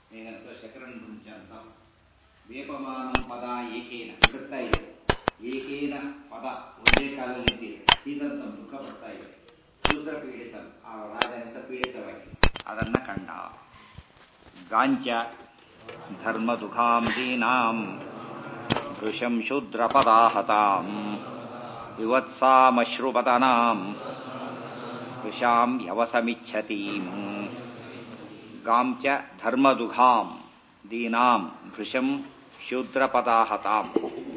ಏನಂತ ಶಕರನ್ ಮುಂಚ ಅಂತ ವೇಪಮಾನ ಪದ ಏಕೇನ ಬಿಡುತ್ತಾ ಇದೆ ಏಕೇನ ಪದ ಒಂದೇ ಕಾಲದಲ್ಲಿ ನಿಂತಿದೆ ಸೀದಂತ ದುಃಖ ಪಡ್ತಾ ಇದೆ ಶೂದ್ರ ಪೀಡಿತ ಆ ರಾಜನಿಂದ ಪೀಡಿತವಾಗಿ ಅದನ್ನ ಕಂಡ ಗಾಂಚ ಧರ್ಮ ದುಃಖಾಂ ದೀನಾಂ ಭೃಶಂ ಶೂದ್ರ ಪದಾಹತಾಂ ವಿವತ್ಸಾಮಶ್ರುಪತನಾಂ ಕೃಶಾಂ ಯವಸಮಿಚ್ಛತೀಂ ಗಾಂ ಚ ಧರ್ಮದುಘಾಂ ದೀನಾಂ ಭೃಶಂ ಶೂದ್ರಪದಾಹತಾಂ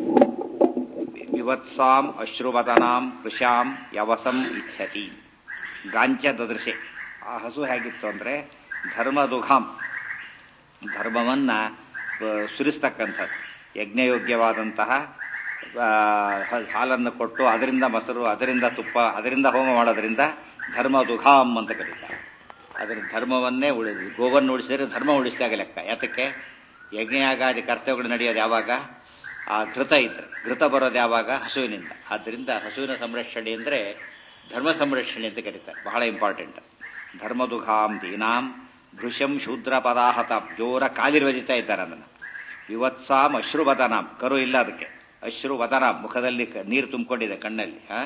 ವಿವತ್ಸಾಂ ಅಶ್ರುವದನಾಂ ಕೃಶಾಂ ಯವಸಂ ಇಚ್ಛತಿ ಗಾಂಚ ದದೃಶೆ ಆ ಹಸು ಹೇಗಿತ್ತು ಅಂದರೆ ಧರ್ಮದುಘಾಂ ಧರ್ಮವನ್ನು ಸುರಿಸ್ತಕ್ಕಂಥದ್ದು ಯಜ್ಞಯೋಗ್ಯವಾದಂತಹ ಹಾಲನ್ನು ಕೊಟ್ಟು ಅದರಿಂದ ಮೊಸರು ಅದರಿಂದ ತುಪ್ಪ ಅದರಿಂದ ಹೋಮ ಮಾಡೋದ್ರಿಂದ ಧರ್ಮದುಘಾಂ ಅಂತ ಕರೀತಾರೆ ಅದರ ಧರ್ಮವನ್ನೇ ಉಳಿ ಗೋವನ್ನು ಉಳಿಸಿದರೆ ಧರ್ಮ ಉಳಿಸಿದಾಗ ಲೆಕ್ಕ ಯಾತಕ್ಕೆ ಯಜ್ಞಯಾಗಾದಿ ಕರ್ತವ್ಯಗಳು ನಡೆಯೋದು ಯಾವಾಗ ಆ ಘೃತ ಇದ್ರೆ ಘೃತ ಬರೋದು ಯಾವಾಗ ಹಸುವಿನಿಂದ ಆದ್ದರಿಂದ ಹಸುವಿನ ಸಂರಕ್ಷಣೆ ಅಂದರೆ ಧರ್ಮ ಸಂರಕ್ಷಣೆ ಅಂತ ಕರೀತಾರೆ ಬಹಳ ಇಂಪಾರ್ಟೆಂಟ್ ಧರ್ಮದುಘಾಂ ದೀನಾಂ ಭೃಶಂ ಶೂದ್ರ ಪದಾಹತ ಜೋರ ಕಾಲಿರ್ವಜಿತಾ ಇದ್ದಾರೆ ಅದನ್ನು ವಿವತ್ಸಾಂ ಅಶ್ರುವದನಾಂ ಕರು ಇಲ್ಲ ಅದಕ್ಕೆ ಅಶ್ರುವದನಾಂ ಮುಖದಲ್ಲಿ ನೀರು ತುಂಬಿಕೊಂಡಿದೆ ಕಣ್ಣಲ್ಲಿ ಆ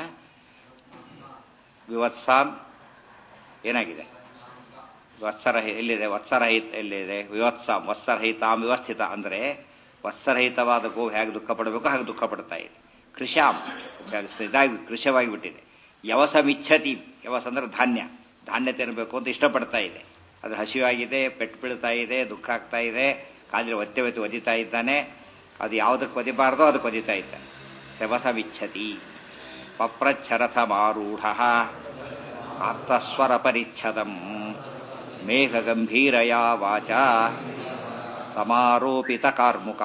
ವಿವತ್ಸಾಂ ಏನಾಗಿದೆ ವತ್ಸರಹಿತ ಎಲ್ಲಿದೆ ವತ್ಸರಹಿತ ಎಲ್ಲಿದೆ ವಿವತ್ಸಾಂ ವತ್ಸರಹಿತಾಂ ವ್ಯವಸ್ಥಿತ ಅಂದರೆ ವತ್ಸರಹಿತವಾದ ಗೋ ಹೇಗೆ ದುಃಖ ಪಡಬೇಕು ಹಾಗೆ ದುಃಖ ಪಡ್ತಾ ಇದೆ ಕೃಷಾಂ ಇದಾಗಿ ಕೃಷವಾಗಿ ಬಿಟ್ಟಿದೆ ಯವಸಮಿಚ್ಛತಿ ಯವಸ ಅಂದ್ರೆ ಧಾನ್ಯ ಧಾನ್ಯ ತಿನ್ನಬೇಕು ಅಂತ ಇಷ್ಟಪಡ್ತಾ ಇದೆ ಅದು ಹಸಿವಾಗಿದೆ ಪೆಟ್ಟು ಬೀಳ್ತಾ ಇದೆ ದುಃಖ ಆಗ್ತಾ ಇದೆ ಕಾಲಿನ ಒತ್ತೆ ಒತ್ತಿ ಒದಿತಾ ಇದ್ದಾನೆ ಅದು ಯಾವುದಕ್ಕೆ ಒದಿಬಾರ್ದೋ ಅದಕ್ಕೆ ಒದಿತಾ ಇದ್ದಾನೆ ಶವಸಮಿಚ್ಛತಿ ಪಪ್ರಚ್ಛರಥ ಮಾರೂಢ ಆಪ್ತಸ್ವರ ಪರಿಚ್ಛದಂ ಮೇಘಗಂಭೀರಯ ವಾಚ ಸಮಾರೋಪಿತ ಕಾರ್ಮುಕ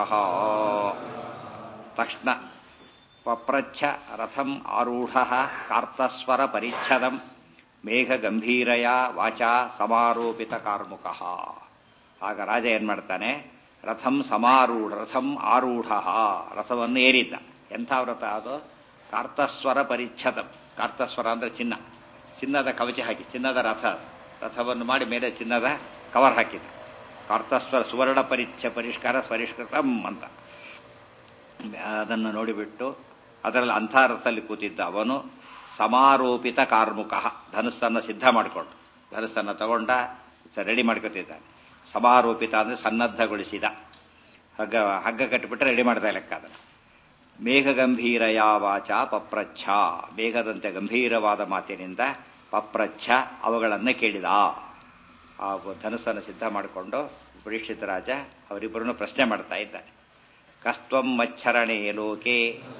ತಕ್ಷಣ ಪಪ್ರಚ್ಛ ರಥಂ ಆರೂಢ ಕಾರ್ತಸ್ವರ ಪರಿಚ್ಛದಂ ಮೇಘಗಂಭೀರಯ ವಾಚ ಸಮಾರೋಪಿತ ಕಾರ್ಮುಕ ಆಗ ರಾಜ ಏನ್ ಮಾಡ್ತಾನೆ ರಥಂ ಸಮಾರೂಢ ರಥಂ ಆರೂಢ ರಥವನ್ನು ಏರಿದ್ದ ಎಂಥ ವ್ರತ ಅದು ಕಾರ್ತಸ್ವರ ಪರಿಚ್ಛದಂ ಕಾರ್ತಸ್ವರ ಅಂದ್ರೆ ಚಿನ್ನ ಚಿನ್ನದ ಕವಚ ಹಾಕಿ ಚಿನ್ನದ ರಥ ರಥವನ್ನು ಮಾಡಿ ಮೇಲೆ ಚಿನ್ನದ ಕವರ್ ಹಾಕಿದ ಕಾರ್ತಸ್ವರ ಸುವರ್ಣ ಪರಿಚ್ಛ ಪರಿಷ್ಕಾರ ಪರಿಷ್ಕೃತಂ ಅಂತ ಅದನ್ನು ನೋಡಿಬಿಟ್ಟು ಅದರಲ್ಲಿ ಅಂಥ ರಥದಲ್ಲಿ ಕೂತಿದ್ದ ಅವನು ಸಮಾರೋಪಿತ ಕಾರ್ಮುಕ ಧನುಸ್ಸನ್ನು ಸಿದ್ಧ ಮಾಡಿಕೊಂಡು ಧನುಸ್ಸನ್ನು ತಗೊಂಡ ರೆಡಿ ಮಾಡ್ಕೊತಿದ್ದಾನೆ ಸಮಾರೋಪಿತ ಅಂದರೆ ಸನ್ನದ್ಧಗೊಳಿಸಿದ ಹಗ್ಗ ಹಗ್ಗ ಕಟ್ಟಿಬಿಟ್ರೆ ರೆಡಿ ಮಾಡ್ತಾ ಲೆಕ್ಕ ಅದನ್ನು ಮೇಘ ಗಂಭೀರಯ ವಾಚ ಪಪ್ರಚ್ಛ ಮೇಘದಂತೆ ಗಂಭೀರವಾದ ಮಾತಿನಿಂದ ಪಪ್ರಚ್ಛ ಅವುಗಳನ್ನು ಕೇಳಿದ ಆ ಧನುಸ್ಸನ್ನು ಸಿದ್ಧ ಮಾಡಿಕೊಂಡು ಪರೀಕ್ಷಿತ ರಾಜ ಅವರಿಬ್ಬರನ್ನು ಪ್ರಶ್ನೆ ಮಾಡ್ತಾ ಇದ್ದಾನೆ ಕಸ್ತ್ವಂ ಮಚ್ಚರಣೆ ಲೋಕೆ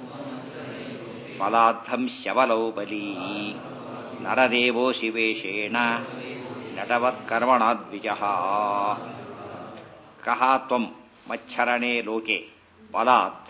ಫಲಾರ್ಥಂ ಶವಲೌ ಬಲಿ ನರದೇವೋ ಶಿವೇಶೇಣ ನಟವತ್ಕರ್ಮಣಾದ್ವಿಜ ಕಹ ತ್ವಂ ಮಚ್ಚರಣೆ ಲೋಕೆ ಬಲಾತ್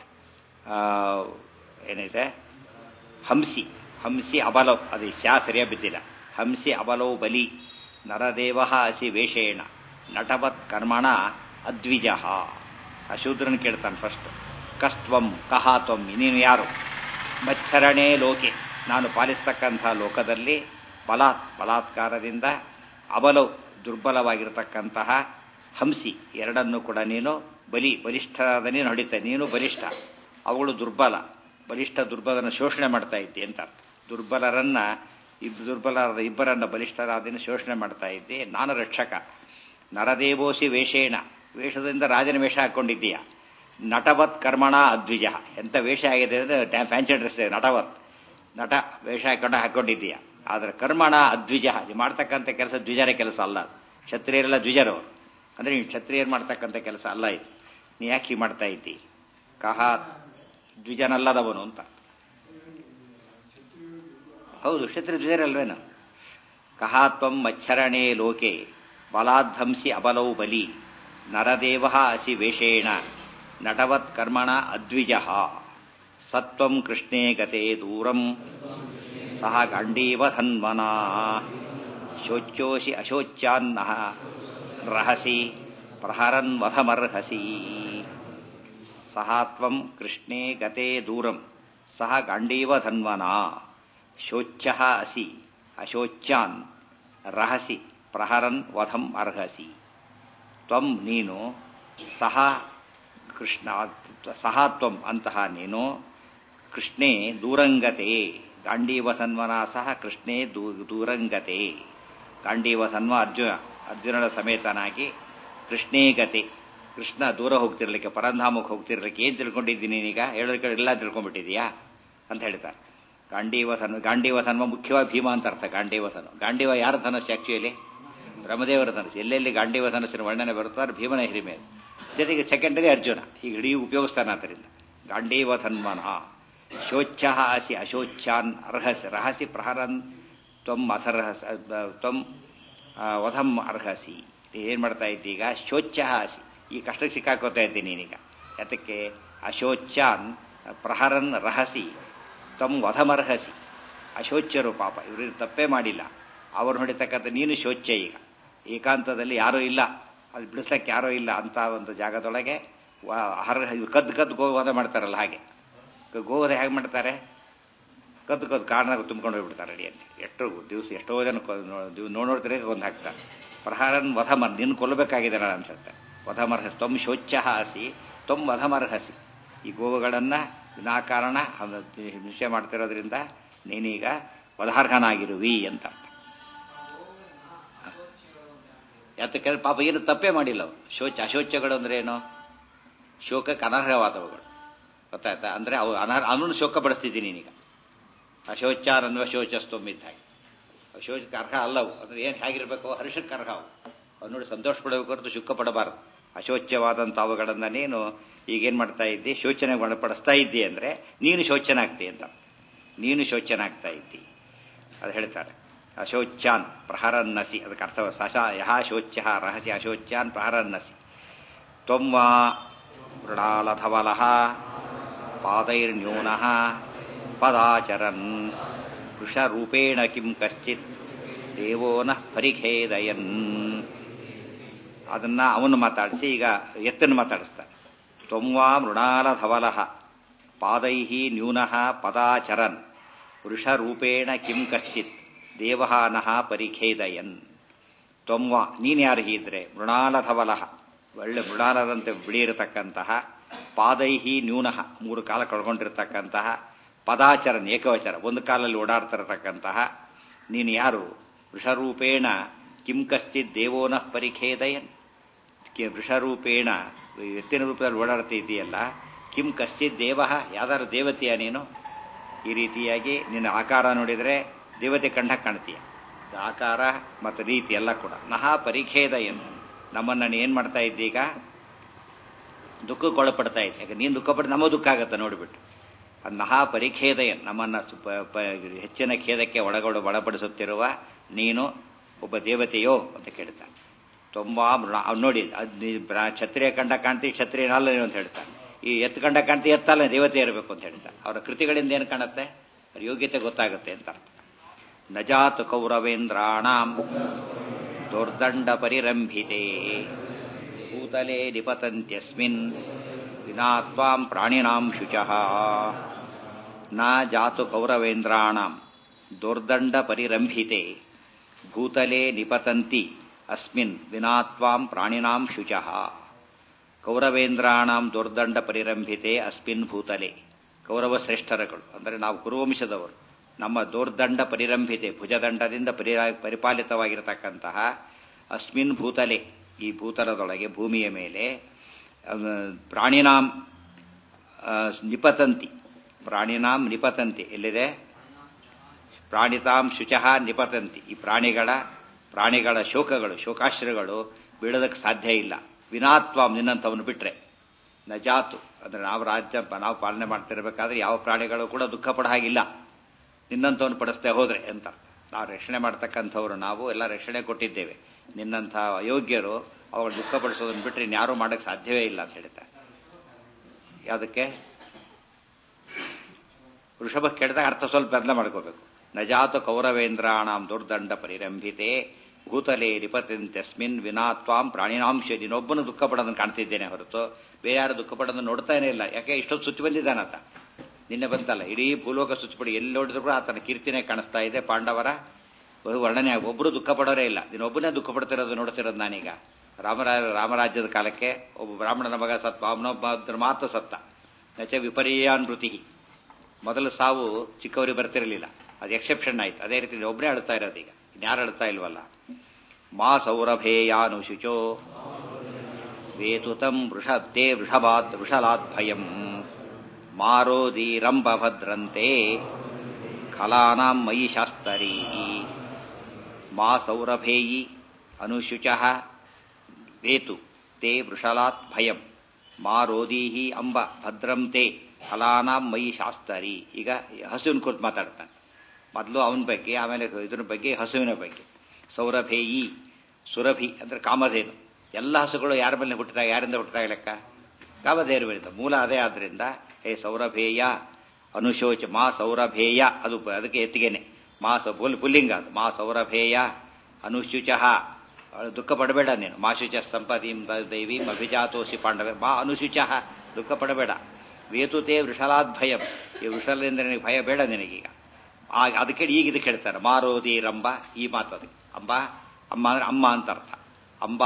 ಏನಿದೆ ಹಂಸಿ ಹಂಸಿ ಅಬಲೌ ಅದು ಶಾ ಸರಿಯಾಗಿ ಬಿದ್ದಿಲ್ಲ ಹಂಸಿ ಅಬಲೌ ಬಲಿ ನರದೇವ ಅಸಿ ವೇಷೇಣ ನಟವತ್ ಕರ್ಮಣ ಅದ್ವಿಜ ಅಶೂದ್ರನ್ ಕೇಳ್ತಾನೆ ಫಸ್ಟ್ ಕಸ್ತ್ವಂ ಕಹ ತ್ವಂ ನೀನು ಯಾರು ಮಚ್ಚರಣೆ ಲೋಕೆ ನಾನು ಪಾಲಿಸ್ತಕ್ಕಂಥ ಲೋಕದಲ್ಲಿ ಬಲಾತ್ ಬಲಾತ್ಕಾರದಿಂದ ಅಬಲವು ದುರ್ಬಲವಾಗಿರತಕ್ಕಂತಹ ಹಂಸಿ ಎರಡನ್ನು ಕೂಡ ನೀನು ಬಲಿ ಬಲಿಷ್ಠರಾದ ನೀನು ಹೊಡಿತ ನೀನು ಬಲಿಷ್ಠ ಅವುಗಳು ದುರ್ಬಲ ಬಲಿಷ್ಠ ದುರ್ಬಲನ ಶೋಷಣೆ ಮಾಡ್ತಾ ಇದ್ದೆ ಅಂತ ದುರ್ಬಲರನ್ನ ಇಬ್ಬ ದುರ್ಬಲರಾದ ಇಬ್ಬರನ್ನ ಬಲಿಷ್ಠರಾದ ಶೋಷಣೆ ಮಾಡ್ತಾ ಇದ್ದೆ ನಾನು ರಕ್ಷಕ ನರದೇವೋಸಿ ವೇಷೇಣ ವೇಷದಿಂದ ರಾಜನ ವೇಷ ಹಾಕೊಂಡಿದ್ದೀಯ ನಟವತ್ ಕರ್ಮಣ ಅದ್ವಿಜ ಎಂತ ವೇಷ ಆಗಿದೆ ಅಂದ್ರೆ ಫ್ಯಾನ್ಸಿ ಡ್ರೆಸ್ ನಟವತ್ ನಟ ವೇಷ ಹಾಕೊಂಡು ಹಾಕೊಂಡಿದ್ದೀಯ ಆದ್ರೆ ಕರ್ಮಣ ಅದ್ವಿಜ ನೀವು ಮಾಡ್ತಕ್ಕಂಥ ಕೆಲಸ ದ್ವಿಜರ ಕೆಲಸ ಅಲ್ಲ ಕ್ಷತ್ರಿಯರೆಲ್ಲ ದ್ವಿಜರು ಅಂದ್ರೆ ನೀವು ಕ್ಷತ್ರಿಯರು ಮಾಡ್ತಕ್ಕಂಥ ಕೆಲಸ ಅಲ್ಲ ಇದು ನೀ ಯಾಕೆ ಹೀಗೆ ಮಾಡ್ತಾ ಇದ್ದಿ ಕಹ ದ್ವಿಜನಲ್ಲದವನು ಅಂತ ಹೌದು ಕ್ಷತ್ರಿಯ ದ್ವಿಜರಲ್ವೇನು ಕಹಾತ್ವಂ ಮಚ್ಚರಣೆ ಲೋಕೆ ಬಲಾಧ್ವಂಸಿ ಅಬಲೌ ಬಲಿ ನರದೇವ ಅಸಿ ವೇಷೇಣ ನಟವತ್ ಕರ್ಮಣ ಅದ್ವಿಜ ಸತ್ವಂ ಕೃಷ್ಣೇ ಗತೆ ದೂರಂ ಸಹ ಗಂಡೀವ ಧನ್ವನಾ ಶೋಚ್ಯೋಸಿ ಅಶೋಚ್ಯಾನ್ನ ರಹಸಿ ಪ್ರಹರನ್ ವಧಮರ್ಹಸಿ ಸಹ ತ್ವಂ ಕೃಷ್ಣೇ ಗತೆ ದೂರಂ ಸಹ ಗಾಂಡೀವ ಧನ್ವನಾ ಶೋಚ್ಯ ಅಸಿ ಅಶೋಚ್ಯಾನ್ ರಹಸಿ ಪ್ರಹರನ್ ವಧಂ ಅರ್ಹಸಿ ತ್ವಂ ನೀನು ಸಹ ಕೃಷ್ಣ ಸಹ ತ್ವಂ ಅಂತಹ ನೀನು ಕೃಷ್ಣೇ ದೂರಂಗತೆ ಗಾಂಡೀವ ಸನ್ವನ ಸಹ ಕೃಷ್ಣೇ ದೂ ದೂರಂಗತೆ ಗಾಂಡೀವ ಸನ್ವ ಅರ್ಜುನ ಅರ್ಜುನನ ಸಮೇತನಾಗಿ ಕೃಷ್ಣೇ ಗತೆ ಕೃಷ್ಣ ದೂರ ಹೋಗ್ತಿರ್ಲಿಕ್ಕೆ ಪರಂಧಾಮಕ್ಕೆ ಹೋಗ್ತಿರ್ಲಿಕ್ಕೆ ಏನ್ ತಿಳ್ಕೊಂಡಿದ್ದೀನಿ ನೀನೀಗ ಹೇಳೋದಕ್ಕೆ ಎಲ್ಲ ತಿಳ್ಕೊಂಡ್ಬಿಟ್ಟಿದೀಯಾ ಅಂತ ಹೇಳ್ತಾರೆ ಗಾಂಡೀವ ಸನ್ವ ಗಾಂಡೀವ ಸನ್ವ ಮುಖ್ಯವಾಗಿ ಭೀಮ ಅಂತ ಅರ್ಥ ಗಾಂಡೀವ ಸನ್ವ ಗಾಂಡೀವ ಯಾರ ಧನಸ್ಸು ಆಕ್ಚುಲಿ ಬ್ರಹ್ಮದೇವರ ಧನಸ್ಸು ಎಲ್ಲೆಲ್ಲಿ ಗಾಂಡೀವ ಧನಸ್ಸಿನ ವರ್ಣನೆ ಬರುತ್ತಾರೆ ಭೀಮನ ಹಿರಿಮೆ ಜೊತೆಗೆ ಸೆಕೆಂಡರಿ ಅರ್ಜುನ ಈಗ ಇಡೀ ಉಪಯೋಗಿಸ್ತಾನೆ ಆದ್ದರಿಂದ ಗಾಂಡೀವ ಧನ್ವನ ಶೋಚ್ಯ ಅಸಿ ಅಶೋಚ್ಯಾನ್ ಅರ್ಹಸಿ ರಹಸಿ ಪ್ರಹರನ್ ತ್ವಂ ಅಸರ್ಹಸ ತ್ವಂ ವಧಂ ಅರ್ಹಸಿ ಏನ್ ಮಾಡ್ತಾ ಇದ್ದೀಗ ಶೋಚ್ಯ ಅಸಿ ಈ ಕಷ್ಟಕ್ಕೆ ಸಿಕ್ಕಾಕೋತಾ ಇದ್ದೀನಿ ನೀನೀಗ ಯಾತಕ್ಕೆ ಅಶೋಚ್ಯಾನ್ ಪ್ರಹರನ್ ರಹಸಿ ತಮ್ ವಧಮರ್ಹಸಿ ಅಶೋಚ್ಯರು ಪಾಪ ಇವರು ತಪ್ಪೇ ಮಾಡಿಲ್ಲ ಅವರು ಹೊಡಿತಕ್ಕಂಥ ನೀನು ಶೋಚ್ಯ ಈಗ ಏಕಾಂತದಲ್ಲಿ ಯಾರೂ ಇಲ್ಲ ಅಲ್ಲಿ ಬಿಡಿಸ್ಲಕ್ಕೆ ಯಾರೂ ಇಲ್ಲ ಅಂತ ಒಂದು ಜಾಗದೊಳಗೆ ಅರ್ಹ ಕದ್ದು ಕದ್ದು ಗೋವಧ ಮಾಡ್ತಾರಲ್ಲ ಹಾಗೆ ಗೋವಧ ಹೇಗೆ ಮಾಡ್ತಾರೆ ಕದ್ದು ಕದ್ದು ಕಾರಣ ತುಂಬ್ಕೊಂಡು ಹೋಗ್ಬಿಡ್ತಾರೆ ಅಡಿಯಲ್ಲಿ ಎಷ್ಟು ದಿವಸ ಎಷ್ಟೋ ಜನ ನೋಡೋಡ್ತಾರೆ ಕೊಂದು ಹಾಕ್ತಾರೆ ಪ್ರಹಾರನ್ ವಧಮರ್ ನಿನ್ನ ಕೊಲ್ಲಬೇಕಾಗಿದೆ ನಾನು ಅಂತ ಹೇಳ್ತಾರೆ ವಧಮರ್ಹಸಿ ತೊಮ್ ಶೋಚ್ಯ ಹಾಸಿ ತೊಮ್ ವಧಮರ್ಹಸಿ ಈ ಗೋವುಗಳನ್ನು ವಿನಾಕಾರಣ ಹಿಂಸೆ ಮಾಡ್ತಿರೋದ್ರಿಂದ ನೀನೀಗ ವಧಾರ್ಹನಾಗಿರುವಿ ಅಂತ ಯಾತಕ್ಕೆ ಪಾಪ ಏನು ತಪ್ಪೇ ಮಾಡಿಲ್ಲ ಅವರು ಶೋಚ ಅಶೋಚ್ಯಗಳು ಅಂದ್ರೆ ಏನು ಶೋಕಕ್ಕೆ ಅನರ್ಹವಾದವುಗಳು ಗೊತ್ತಾಯ್ತಾ ಅಂದ್ರೆ ಅವು ಅನರ್ಹ ಅವನು ಶೋಕ ಪಡಿಸ್ತಿದ್ದೀನಿ ನೀನೀಗ ಅಶೋಚಾರನ್ವ ಶೋಚಸ್ತೊಮ್ಮಿದ್ದ ಹಾಗೆ ಅಶೋಚಕ್ಕೆ ಅರ್ಹ ಅಲ್ಲವು ಅಂದ್ರೆ ಏನು ಹೇಗಿರ್ಬೇಕು ಹರ್ಷಕ್ಕೆ ಅರ್ಹ ಅವು ಅವ್ರು ನೋಡಿ ಸಂತೋಷ ಪಡಬೇಕು ಹೊರತು ಶುಕ್ಕ ಪಡಬಾರದು ಅಶೋಚ್ಯವಾದಂಥ ಅವುಗಳನ್ನ ನೀನು ಈಗೇನ್ ಮಾಡ್ತಾ ಇದ್ದಿ ಶೋಚನೆ ಒಳಪಡಿಸ್ತಾ ಇದ್ದಿ ಅಂದ್ರೆ ನೀನು ಶೋಚನಾಗ್ತಿ ಅಂತ ನೀನು ಶೋಚನಾಗ್ತಾ ಇದ್ದಿ ಅದು ಹೇಳ್ತಾರೆ ಅಶೋಚ್ಯಾನ್ ಪ್ರಹರನ್ನಸಿ ಅದಕ್ಕೆ ಅರ್ಥ ಸಶ ಯಹ ಶೋಚ್ಯ ರಹಸಿ ಅಶೋಚ್ಯಾನ್ ಪ್ರಹರನ್ನಸಿ ತ್ವಂ ಮೃಣಾಲಧವಲಃ ಪಾದೈರ್ನ್ಯೂನಃ ಪದಾಚರನ್ ವೃಷರೂಪೇಣ ಕಿಂ ಕಶ್ಚಿತ್ ದೇವೋ ನಃ ಪರಿಖೇದಯನ್ ಅದನ್ನ ಅವನು ಮಾತಾಡಿಸಿ ಈಗ ಎತ್ತನ್ನು ಮಾತಾಡಿಸ್ತಾನೆ ತ್ವಂವಾ ಮೃಣಾಲಧವಲಃ ಪಾದೈಹಿ ನ್ಯೂನಃ ಪದಾಚರನ್ ವೃಷರೂಪೇಣ ಕಿಂ ಕಶ್ಚಿತ್ ದೇವಹಾನಃ ಪರಿಖೇದಯನ್ ತ್ವಂವಾ ನೀನು ಯಾರು ಹೀದ್ರೆ ಮೃಣಾಲಧವಲಃ ಒಳ್ಳೆ ಮೃಣಾಲದಂತೆ ಬಿಳಿ ಇರತಕ್ಕಂತಹ ಪಾದೈಹಿ ನ್ಯೂನಃ ಮೂರು ಕಾಲ ಕಳ್ಕೊಂಡಿರ್ತಕ್ಕಂತಹ ಪದಾಚರನ್ ಏಕವಚರ ಒಂದು ಕಾಲಲ್ಲಿ ಓಡಾಡ್ತಿರತಕ್ಕಂತಹ ನೀನು ಯಾರು ವೃಷರೂಪೇಣ ಕಿಂ ಕಶ್ಚಿತ್ ದೇವೋನಃ ಪರಿಖೇದಯನ್ ವೃಷರೂಪೇಣ ಎತ್ತಿನ ರೂಪದಲ್ಲಿ ಓಡಾಡ್ತಾ ಇದೆಯಲ್ಲ ಕಿಂ ಕಶ್ಚಿತ್ ದೇವ ಯಾವ್ದಾದ್ರು ದೇವತೆಯ ನೀನು ಈ ರೀತಿಯಾಗಿ ನಿನ್ನ ಆಕಾರ ನೋಡಿದರೆ ದೇವತೆ ಕಂಡ ಕಾಣ್ತೀಯ ಆಕಾರ ಮತ್ತು ರೀತಿ ಎಲ್ಲ ಕೂಡ ನಹ ಪರಿಖೇದಯನ್ ನಮ್ಮನ್ನ ಏನ್ ಮಾಡ್ತಾ ಇದ್ದೀಗ ದುಃಖಕ್ಕೊಳಪಡ್ತಾ ಇದ್ದೆ ಯಾಕೆ ನೀನು ದುಃಖ ಪಟ್ಟು ನಮ್ಮ ದುಃಖ ಆಗತ್ತೆ ನೋಡಿಬಿಟ್ಟು ಅದು ನಹಾ ಪರಿಖೇದಯನ್ ನಮ್ಮನ್ನ ಹೆಚ್ಚಿನ ಖೇದಕ್ಕೆ ಒಳಗಡೆ ಒಳಪಡಿಸುತ್ತಿರುವ ನೀನು ಒಬ್ಬ ದೇವತೆಯೋ ಅಂತ ಕೇಳ್ತಾನೆ ತುಂಬಾ ಮೃಣ ಅವ್ನು ನೋಡಿ ಕ್ಷತ್ರಿಯ ಕಂಡ ಕಾಣ್ತಿ ಕ್ಷತ್ರಿಯನಲ್ಲ ನೀವು ಅಂತ ಹೇಳ್ತಾನೆ ಈ ಎತ್ತು ಕಂಡ ಕಾಣ್ತಿ ಎತ್ತಲ್ಲ ದೇವತೆ ಇರಬೇಕು ಅಂತ ಹೇಳ್ತಾನೆ ಅವರ ಕೃತಿಗಳಿಂದ ಏನು ಕಾಣುತ್ತೆ ಅವ್ರ ಯೋಗ್ಯತೆ ಗೊತ್ತಾಗುತ್ತೆ ಅಂತ ಅರ್ಥ ನಜಾತ್ ಕೌರವೇಂದ್ರಾಣಾಂ ದುರ್ದಂಡ ಪರಿರಂಭಿತೆ ಭೂತಲೆ ನಿಪತಂತ್ಯಸ್ಮಿನ್ ವಿನಾತ್ವಾಂ ಪ್ರಾಣಿನಾಂ ಶುಚಃ ನ ಜಾತು ಕೌರವೇಂದ್ರಾಣಾಂ ದುರ್ದಂಡ ಪರಿರಂಭಿತೆ ಭೂತಲೆ ನಿಪತಂತಿ ಅಸ್ಮಿನ್ ವಿನಾತ್ವಾಂ ಪ್ರಾಣಿನಾಂ ಶುಚಃ ಕೌರವೇಂದ್ರಾಣಾಂ ದುರ್ದಂಡ ಪರಿರಂಭಿತೆ ಅಸ್ಮಿನ್ ಭೂತಲೆ ಕೌರವ ಶ್ರೇಷ್ಠರಗಳು ಅಂದರೆ ನಾವು ಕುರುವಂಶದವರು ನಮ್ಮ ದೌರ್ದಂಡ ಪರಿರಂಭಿತೆ ಭುಜದಂಡದಿಂದ ಪರಿ ಪರಿಪಾಲಿತವಾಗಿರತಕ್ಕಂತಹ ಅಸ್ಮಿನ್ ಭೂತಲೆ ಈ ಭೂತಲದೊಳಗೆ ಭೂಮಿಯ ಮೇಲೆ ಪ್ರಾಣಿನಾಂ ನಿಪತಂತಿ ಪ್ರಾಣಿನಾಂ ನಿಪತಂತಿ ಎಲ್ಲಿದೆ ಪ್ರಾಣಿತಾಂ ಶುಚಃ ನಿಪತಂತಿ ಈ ಪ್ರಾಣಿಗಳ ಪ್ರಾಣಿಗಳ ಶೋಕಗಳು ಶೋಕಾಶ್ರಗಳು ಬೀಳೋದಕ್ಕೆ ಸಾಧ್ಯ ಇಲ್ಲ ವಿನಾತ್ವಾಂ ನಿನ್ನಂಥವನು ಬಿಟ್ರೆ ನಜಾತು ಅಂದ್ರೆ ನಾವು ರಾಜ್ಯ ನಾವು ಪಾಲನೆ ಮಾಡ್ತಿರ್ಬೇಕಾದ್ರೆ ಯಾವ ಪ್ರಾಣಿಗಳು ಕೂಡ ದುಃಖ ಪಡ ಹಾಗಿಲ್ಲ ನಿನ್ನಂಥವನು ಪಡಿಸ್ತೇ ಹೋದ್ರೆ ಅಂತ ನಾವು ರಕ್ಷಣೆ ಮಾಡ್ತಕ್ಕಂಥವ್ರು ನಾವು ಎಲ್ಲ ರಕ್ಷಣೆ ಕೊಟ್ಟಿದ್ದೇವೆ ನಿನ್ನಂಥ ಅಯೋಗ್ಯರು ಅವಾಗ ದುಃಖ ಪಡಿಸೋದನ್ನು ಬಿಟ್ಟರೆ ಇನ್ಯಾರೂ ಮಾಡಕ್ಕೆ ಸಾಧ್ಯವೇ ಇಲ್ಲ ಅಂತ ಹೇಳ್ತಾರೆ ಯಾವುದಕ್ಕೆ ವೃಷಭ ಕೇಳಿದಾಗ ಅರ್ಥ ಸ್ವಲ್ಪ ಬದಲ ಮಾಡ್ಕೋಬೇಕು ನಜಾತು ಕೌರವೇಂದ್ರಾಣಾಂ ದುರ್ದಂಡ ಪರಿರಂಭಿತೆ ಭೂತಲೆ ನಿಪತಿಂತಸ್ಮಿನ್ ವಿನಾತ್ವಾಂ ಪ್ರಾಣಿನಾಂಶ ನೀನೊಬ್ಬನು ದುಃಖ ಪಡೋದನ್ನು ಕಾಣ್ತಿದ್ದೇನೆ ಹೊರತು ಬೇರೆ ಯಾರು ದುಃಖ ಪಡೋದನ್ನು ನೋಡ್ತಾನೆ ಇಲ್ಲ ಯಾಕೆ ಇಷ್ಟೊತ್ತು ಸುತ್ತಿ ಬಂದಿದ್ದಾನಂತ ನಿನ್ನೆ ಬಂತಲ್ಲ ಇಡೀ ಭೂಲೋಕ ಸುಚ್ಚಿಪಡಿ ಎಲ್ಲಿ ನೋಡಿದ್ರು ಕೂಡ ಆತನ ಕೀರ್ತಿನೇ ಕಾಣಿಸ್ತಾ ಇದೆ ಪಾಂಡವರ ಬಹು ವರ್ಣನೆ ಒಬ್ಬರು ದುಃಖ ಪಡೋರೇ ಇಲ್ಲ ನೀನೊಬ್ಬನೇ ದುಃಖ ಪಡ್ತಿರೋದು ನೋಡ್ತಿರೋದು ನಾನೀಗ ರಾಮರಾಜ ರಾಮರಾಜ್ಯದ ಕಾಲಕ್ಕೆ ಒಬ್ಬ ಬ್ರಾಹ್ಮಣನ ಮಗ ಸತ್ತ ಅವನೊಬ್ಬ ಮಾತ್ರ ಸತ್ತ ನಚ ವಿಪರ್ಯಾನ್ವೃತಿ ಮೊದಲು ಸಾವು ಚಿಕ್ಕವರಿಗೆ ಬರ್ತಿರಲಿಲ್ಲ ಅದು ಎಕ್ಸೆಪ್ಷನ್ ಆಯ್ತು ಅದೇ ರೀತಿ ಒಬ್ಬನೇ ಅಳ್ತಾ ಇರೋದು ಈಗ ಇನ್ಯಾರು ಅಳ್ತಾ ಇಲ್ವಲ್ಲ ಮಾ ಸೌರಭೇಯಾನುಶುಚೋ ವೇತುತಂ ವೃಷಬ್ದೇ ವೃಷಭಾತ್ ವೃಷಲಾತ್ ಭಯಂ ಮಾರೋದೀರಂಬ ಭದ್ರಂತೆ ಖಲಾನಾಂ ಮಯಿ ಶಾಸ್ತರೀ ಮಾ ಸೌರಭೇಯಿ ಅನುಶುಚ ವೇತು ತೇ ವೃಷಲಾತ್ ಭಯಂ ಮಾ ರೋದೀಹಿ ಅಂಬ ಭದ್ರಂ ತೇ ಫಲಾನಾಂ ಮಯಿ ಶಾಸ್ತರಿ ಈಗ ಹಸುವಿನ ಕುರಿತು ಮಾತಾಡ್ತಾನೆ ಮೊದಲು ಅವನ ಬಗ್ಗೆ ಆಮೇಲೆ ಇದ್ರ ಬಗ್ಗೆ ಹಸುವಿನ ಬಗ್ಗೆ ಸೌರಭೇಯಿ ಸುರಭಿ ಅಂದ್ರೆ ಕಾಮಧೇನು ಎಲ್ಲ ಹಸುಗಳು ಯಾರ ಮೇಲೆ ಹುಟ್ಟಿದಾಗ ಯಾರಿಂದ ಹುಟ್ಟಿದಾಗ ಲೆಕ್ಕ ಕಾಮಧೇನುವಿನಿಂದ ಮೂಲ ಅದೇ ಆದ್ರಿಂದ ಹೇ ಸೌರಭೇಯ ಅನುಶೋಚ ಮಾ ಸೌರಭೇಯ ಅದು ಅದಕ್ಕೆ ಎತ್ತಿಗೆನೆ ಮಾ ಸ ಪುಲ್ ಪುಲ್ಲಿಂಗ ಅದು ಮಾ ಸೌರಭೇಯ ಅನುಶುಚ ದುಃಖ ಪಡಬೇಡ ನೀನು ಮಾ ಶುಚ ಸಂಪದೀಂ ದೈವಿ ಅಭಿಜಾತೋಸಿ ಪಾಂಡವ ಮಾ ಅನುಶುಚ ದುಃಖ ಪಡಬೇಡ ವೇತುತೇ ವೃಷಲಾದ್ ಭಯಂ ಈ ವೃಷಲಿಂದ ನಿನಗೆ ಭಯ ಬೇಡ ನಿನಗೀಗ ಆಗ ಅದಕ್ಕೆ ಈಗ ಇದಕ್ಕೆ ಹೇಳ್ತಾರೆ ಮಾರೋದಿ ರಂಬ ಈ ಮಾತು ಅದಕ್ಕೆ ಅಂಬ ಅಮ್ಮ ಅಂದ್ರೆ ಅಮ್ಮ ಅಂತ ಅರ್ಥ ಅಂಬ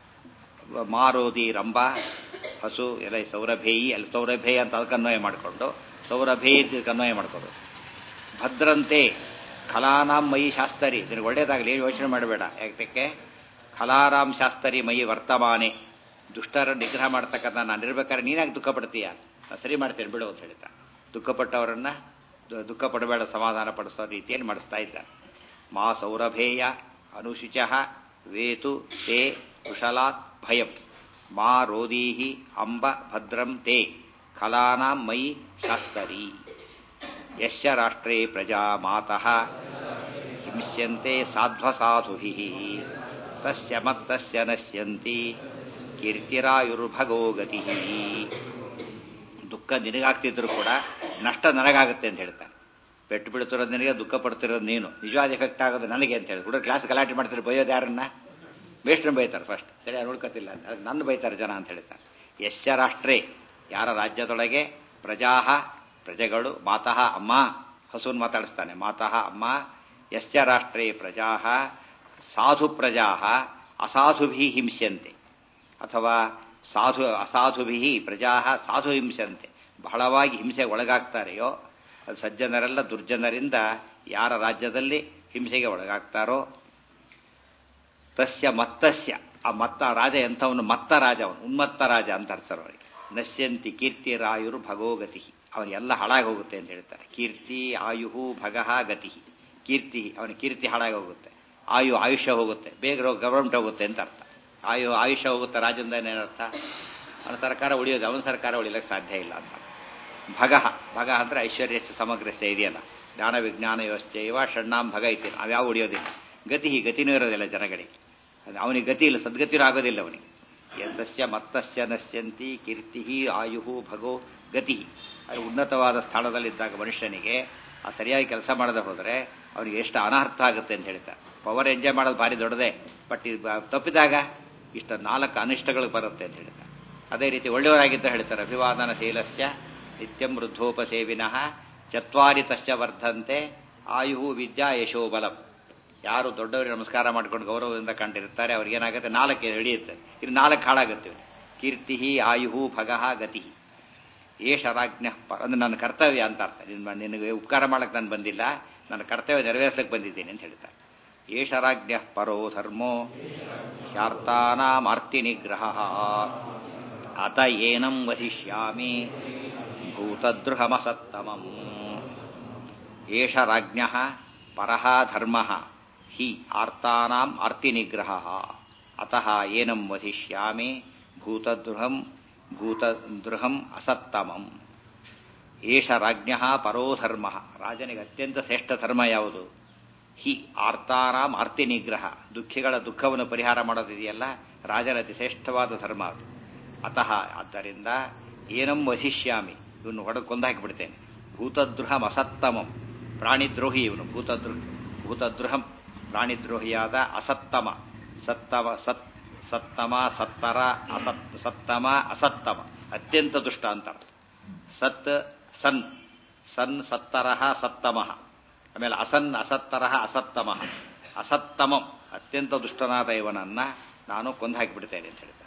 ಮಾರೋದಿ ರಂಬ ಹಸು ಎಲ್ಲ ಸೌರಭೇಯಿ ಅಲ್ಲಿ ಸೌರಭೇಯ ಅಂತ ಅದಕ್ಕೆ ಅನ್ವಯ ಮಾಡಿಕೊಂಡು ಸೌರಭೇ ಅನ್ವಯ ಮಾಡ್ಕೊಂಡು ಭದ್ರಂತೆ ಖಲಾನಾಂ ಮಯಿ ಶಾಸ್ತರಿ ನಿನಗೆ ಒಳ್ಳೇದಾಗಲಿ ಏನು ಯೋಚನೆ ಮಾಡಬೇಡ ಯಾಕೆ ಖಲಾರಾಮ್ ಶಾಸ್ತರಿ ಮಯಿ ವರ್ತಮಾನೆ ದುಷ್ಟರ ನಿಗ್ರಹ ಮಾಡ್ತಕ್ಕಂಥ ನಾನು ಇರ್ಬೇಕಾದ್ರೆ ನೀನಾಗಿ ದುಃಖ ಪಡ್ತೀಯ ನಾನು ಸರಿ ಮಾಡ್ತೇನೆ ಬಿಡು ಅಂತ ಹೇಳ್ತಾ ದುಃಖಪಟ್ಟವರನ್ನ ದುಃಖ ಪಡಬೇಡ ಸಮಾಧಾನ ಪಡಿಸೋ ರೀತಿಯಲ್ಲಿ ಮಾಡಿಸ್ತಾ ಇದ್ದಾರೆ ಮಾ ಸೌರಭೇಯ ಅನುಶುಚ ವೇತು ತೇ ಕುಶಲಾತ್ ಭಯಂ ಮಾ ರೋದೀಹಿ ಅಂಬ ಭದ್ರಂ ತೇ ಖಲಾನಾಂ ಮಯಿ ಶಾಸ್ತರಿ ಯಶ್ಚ ರಾಷ್ಟ್ರೇ ಪ್ರಜಾ ಮಾತಃ ಹಿಂಸ್ಯಂತೆ ಸಾಧ್ವಸಾಧುಭಿ ತಸ್ಯ ಮತ್ತಸ್ಯ ನಶ್ಯಂತಿ ಕೀರ್ತಿರಾಯುರ್ಭಗೋ ಗತಿ ದುಃಖ ನಿನಗಾಗ್ತಿದ್ರು ಕೂಡ ನಷ್ಟ ನನಗಾಗುತ್ತೆ ಅಂತ ಹೇಳ್ತಾನೆ ಪೆಟ್ಟು ಬಿಡ್ತಿರೋದು ನಿನಗೆ ದುಃಖ ಪಡ್ತಿರೋದು ನೀನು ನಿಜವಾದ ಎಫೆಕ್ಟ್ ಆಗೋದು ನನಗೆ ಅಂತ ಹೇಳಿ ಕೂಡ ಕ್ಲಾಸ್ ಗಲಾಟೆ ಮಾಡ್ತಾರೆ ಬೈಯೋದು ಯಾರನ್ನ ಮೇಷ್ಟ್ರನ್ನ ಬೈತಾರೆ ಫಸ್ಟ್ ಸರಿ ನೋಡ್ಕೊತಿಲ್ಲ ಅಂತ ಅದಕ್ಕೆ ನನ್ನ ಬೈತಾರೆ ಜನ ಅಂತ ಹೇಳ್ತಾರೆ ಯಶ್ಚ ರಾಷ್ಟ್ರೇ ಯಾರ ರಾಜ್ಯದೊಳಗೆ ಪ್ರಜಾಹ ಪ್ರಜೆಗಳು ಮಾತಃ ಅಮ್ಮ ಹಸುನ್ ಮಾತಾಡಿಸ್ತಾನೆ ಮಾತಃ ಅಮ್ಮ ಯಶ್ಚ ರಾಷ್ಟ್ರೇ ಪ್ರಜಾ ಸಾಧು ಪ್ರಜಾ ಅಸಾಧುಭಿ ಹಿಂಸ್ಯಂತೆ ಅಥವಾ ಸಾಧು ಅಸಾಧುಭಿ ಪ್ರಜಾ ಸಾಧು ಹಿಂಸಂತೆ ಬಹಳವಾಗಿ ಹಿಂಸೆಗೆ ಒಳಗಾಗ್ತಾರೆಯೋ ಅದು ಸಜ್ಜನರೆಲ್ಲ ದುರ್ಜನರಿಂದ ಯಾರ ರಾಜ್ಯದಲ್ಲಿ ಹಿಂಸೆಗೆ ಒಳಗಾಗ್ತಾರೋ ತಸ್ಯ ಮತ್ತಸ್ಯ ಆ ಮತ್ತ ರಾಜ ಎಂಥವನು ಮತ್ತ ರಾಜ ಅವನು ಉನ್ಮತ್ತ ರಾಜ ಅಂತ ಅರ್ಥರು ಅವರಿಗೆ ನಶ್ಯಂತಿ ಕೀರ್ತಿ ರಾಯುರು ಭಗೋಗತಿ ಅವನೆಲ್ಲ ಹಾಳಾಗಿ ಹೋಗುತ್ತೆ ಅಂತ ಹೇಳ್ತಾರೆ ಕೀರ್ತಿ ಆಯುಹು ಭಗಃ ಗತಿ ಕೀರ್ತಿ ಅವನ ಕೀರ್ತಿ ಹಾಳಾಗಿ ಹೋಗುತ್ತೆ ಆಯು ಆಯುಷ್ಯ ಹೋಗುತ್ತೆ ಬೇಗ ಗವರ್ಮೆಂಟ್ ಹೋಗುತ್ತೆ ಅಂತ ಅರ್ಥ ಆಯು ಆಯುಷ್ಯ ಹೋಗುತ್ತೆ ರಾಜಂದ ಏನರ್ಥ ಅವನ ಸರ್ಕಾರ ಉಳಿಯೋದು ಅವನ ಸರ್ಕಾರ ಉಳಿಯಲಿಕ್ಕೆ ಸಾಧ್ಯ ಇಲ್ಲ ಅಂತ ಭಗ ಭಗ ಅಂದ್ರೆ ಐಶ್ವರ್ಯ ಸಮಗ್ರಸ್ಯ ಇದೆಯಲ್ಲ ಜ್ಞಾನ ವಿಜ್ಞಾನ ವ್ಯವಸ್ಥೆ ಇವ ಷಣ್ಣಾಂ ಭಗ ಐತಿ ನಾವ್ಯಾವ ಉಳಿಯೋದಿಲ್ಲ ಗತಿ ಗತಿನೂ ಇರೋದಿಲ್ಲ ಜನಗಳಿಗೆ ಅವನಿಗೆ ಗತಿ ಇಲ್ಲ ಸದ್ಗತಿನೂ ಆಗೋದಿಲ್ಲ ಅವನಿಗೆ ಎಂತಸ್ಯ ಮತ್ತಸ್ಯ ನಶ್ಯಂತಿ ಕೀರ್ತಿ ಆಯುಹು ಭಗೋ ಗತಿ ಅದು ಉನ್ನತವಾದ ಸ್ಥಾನದಲ್ಲಿದ್ದಾಗ ಮನುಷ್ಯನಿಗೆ ಆ ಸರಿಯಾಗಿ ಕೆಲಸ ಮಾಡದೆ ಹೋದರೆ ಅವನಿಗೆ ಎಷ್ಟು ಅನರ್ಥ ಆಗುತ್ತೆ ಅಂತ ಹೇಳ್ತಾರೆ ಪವರ್ ಎಂಜಾಯ್ ಮಾಡೋದು ಭಾರಿ ದೊಡ್ಡದೇ ಬಟ್ ತಪ್ಪಿದಾಗ ಇಷ್ಟ ನಾಲ್ಕು ಅನಿಷ್ಟಗಳು ಬರುತ್ತೆ ಅಂತ ಹೇಳ್ತಾರೆ ಅದೇ ರೀತಿ ಒಳ್ಳೆಯವರಾಗಿದ್ದ ಹೇಳ್ತಾರೆ ಅಭಿವಾದನ ಶೀಲಸ್ಯ ನಿತ್ಯಂ ವೃದ್ಧೋಪಸೇವಿನಃ ಚತ್ವಾರಿ ತಸ್ಯ ವರ್ಧಂತೆ ಆಯುಹು ವಿದ್ಯಾ ಯಶೋಬಲಂ ಯಾರು ದೊಡ್ಡವರಿಗೆ ನಮಸ್ಕಾರ ಮಾಡ್ಕೊಂಡು ಗೌರವದಿಂದ ಕಂಡಿರ್ತಾರೆ ಅವ್ರಿಗೇನಾಗುತ್ತೆ ನಾಲ್ಕು ಹಿಡಿಯುತ್ತೆ ಇದು ನಾಲ್ಕು ಹಾಳಾಗುತ್ತೆ ಕೀರ್ತಿ ಆಯುಹು ಭಗಃ ಗತಿ ಏಷ ರಾಜ್ಞ ಅಂದ್ರೆ ನನ್ನ ಕರ್ತವ್ಯ ಅಂತ ಅರ್ಥ ನಿನ್ನ ನಿನಗೆ ಉಪಕಾರ ಮಾಡಕ್ಕೆ ನಾನು ಬಂದಿಲ್ಲ ನನ್ನ ಕರ್ತವ್ಯ ನೆರವೇರಿಸಲಿಕ್ಕೆ ಬಂದಿದ್ದೀನಿ ಅಂತ ಹೇಳ್ತಾರೆ ಏಷ ರಾಜ್ಞ ಪರೋ ಧರ್ಮೋ ಶಾರ್ತಾನಾಮಾರ್ತಿ ನಿಗ್ರಹ ಅತ ಏನಂ ವಧಿಷ್ಯಾಮಿ ಭೂತದೃಹಮಸತ್ತಮಂ ಏಷ ರಾಜ್ಞ ಪರಃ ಧರ್ಮ ಹಿ ಆರ್ತಾನಾಂ ಆರ್ತಿ ನಿಗ್ರಹ ಅತಃ ಏನಂ ವಧಿಷ್ಯಾಮಿ ಭೂತದೃಹಂ ಭೂತದೃಹಂ ಅಸತ್ತಮಂ ಏಷ ರಾಜ್ಞ ಪರೋ ಧರ್ಮ ರಾಜನಿಗೆ ಅತ್ಯಂತ ಶ್ರೇಷ್ಠ ಧರ್ಮ ಯಾವುದು ಹಿ ಆರ್ತಾರಾಮ್ ಆರ್ತಿ ನಿಗ್ರಹ ದುಃಖಿಗಳ ದುಃಖವನ್ನು ಪರಿಹಾರ ಮಾಡೋದಿದೆಯಲ್ಲ ರಾಜನ ಅತಿ ಶ್ರೇಷ್ಠವಾದ ಧರ್ಮ ಅದು ಅತಃ ಆದ್ದರಿಂದ ಏನಂ ವಧಿಷ್ಯಾಮಿ ಇವನು ಹೊಡೆದು ಕೊಂದಾಕಿಬಿಡ್ತೇನೆ ಭೂತದ್ರುಹಂ ಅಸತ್ತಮಂ ಪ್ರಾಣಿದ್ರೋಹಿ ಇವನು ಭೂತದೃ ಭೂತದ್ರುಹಂ ಪ್ರಾಣಿದ್ರೋಹಿಯಾದ ಅಸತ್ತಮ ಸತ್ತಮ ಸತ್ ಸತ್ತಮ ಸತ್ತರ ಅಸತ್ ಸತ್ತಮ ಅಸತ್ತಮ ಅತ್ಯಂತ ದುಷ್ಟ ಅಂತ ಸತ್ ಸನ್ ಸನ್ ಸತ್ತರಃ ಸತ್ತಮಃ ಆಮೇಲೆ ಅಸನ್ ಅಸತ್ತರಃ ಅಸತ್ತಮಃ ಅಸತ್ತಮಂ ಅತ್ಯಂತ ದುಷ್ಟನಾದ ಇವನನ್ನ ನಾನು ಕೊಂದು ಹಾಕಿಬಿಡ್ತೇನೆ ಅಂತ ಹೇಳ್ತಾನೆ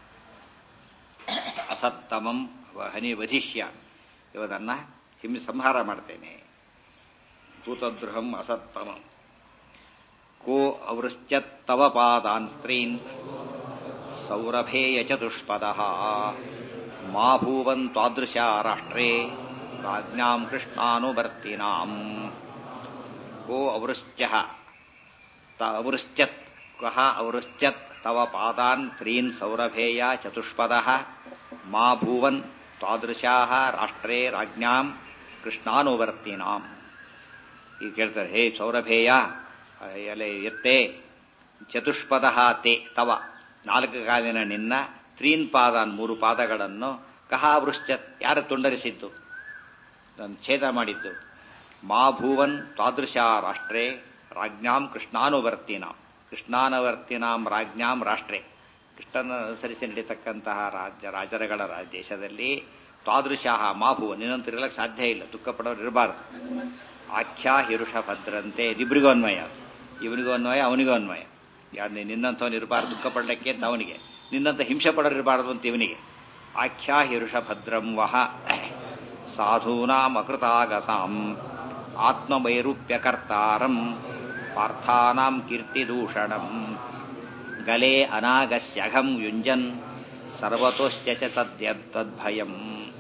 ಅಸತ್ತಮಂ ಹನಿ ವಧಿಷ್ಯ ಇವನನ್ನ ಹಿಂ ಸಂಹಾರ ಮಾಡ್ತೇನೆ ಭೂತದ್ರುಹಂ ಅಸತ್ತಮಂ ಕೋ ಅವೃಶ್ಚತ್ತವ ಪಾದಾನ್ ಸ್ತ್ರೀನ್ ಸೌರಭೇಯ ಚತುಷ್ಪದ ಮಾ ಭೂವನ್ ತಾದೃಶ ರಾಷ್ಟ್ರೇ ರಾಜ್ಞಾಂ ಕೃಷ್ಣಾನುವರ್ತಿನಾಂ ಕೋ ಅವೃಶ್ಚ ಅವೃಶ್ಚತ್ ಕಹ ಅವೃಶ್ಚತ್ ತವ ಪಾದಾನ್ ತ್ರೀನ್ ಸೌರಭೇಯ ಚತುಷ್ಪದ ಮಾ ಭೂವನ್ ತಾದೃಶಾ ರಾಷ್ಟ್ರೇ ರಾಜ್ಞಾಂ ಕೃಷ್ಣಾನುವರ್ತಿನಾಂ ಈಗ ಕೇಳ್ತಾರೆ ಹೇ ಸೌರಭೇಯ ಎಲೆ ಎತ್ತೆ ಚತುಷ್ಪದ ತೇ ತವ ನಾಲ್ಕು ಕಾಲಿನ ನಿನ್ನ ತ್ರೀನ್ ಪಾದಾನ್ ಮೂರು ಪಾದಗಳನ್ನು ಕಹಾ ವೃಶ್ಚತ್ ಯಾರು ತುಂಡರಿಸಿದ್ದು ನಾನು ಛೇದ ಮಾಡಿದ್ದು ಮಾ ಭೂವನ್ ತಾದೃಶ ರಾಷ್ಟ್ರೇ ರಾಜ್ಞಾಂ ಕೃಷ್ಣಾನುವರ್ತಿನಾಂ ಕೃಷ್ಣಾನುವರ್ತಿನಾಂ ರಾಜ್ಞಾಂ ರಾಷ್ಟ್ರೇ ಕೃಷ್ಣನ ಅನುಸರಿಸಿ ನಡೀತಕ್ಕಂತಹ ರಾಜ್ಯ ರಾಜರಗಳ ದೇಶದಲ್ಲಿ ತಾದೃಶ ಮಾಭುವ ನಿನ್ನಂತಿರಲಿಕ್ಕೆ ಸಾಧ್ಯ ಇಲ್ಲ ದುಃಖ ಪಡೋರು ಇರಬಾರದು ಆಖ್ಯಾ ಹಿರುಷ ಭದ್ರಂತೆ ಇಬ್ಬರಿಗೂ ಅನ್ವಯ ಇವನಿಗೂ ಅನ್ವಯ ಅವನಿಗೂ ಅನ್ವಯ ಯಾರು ನಿನ್ನಂಥವನು ಇರಬಾರ್ದು ದುಃಖ ಪಡಲಿಕ್ಕೆ ಅಂತ ಅವನಿಗೆ ನಿನ್ನಂತ ಹಿಂಸೆ ಪಡೋರು ಇರಬಾರ್ದು ಅಂತ ಇವನಿಗೆ ಆಖ್ಯಾ ಹಿರುಷ ಭದ್ರಂ ವಹ ಸಾಧೂನಾಂ ಅಕೃತಾಗಸಾಂ ಆತ್ಮವೈರೂಪ್ಯಕರ್ತಾರಂ ಪಾರ್ಥಾನಾಂ ಕೀರ್ತಿದೂಷಣಂ ಗಲೆ ಅನಾಗಸ್ಯಘಂ ಯುಂಜನ್ ಸರ್ವತೋಶ್ಚ ಚ ತದ್ಯತ್ತದ್ಭಯಂ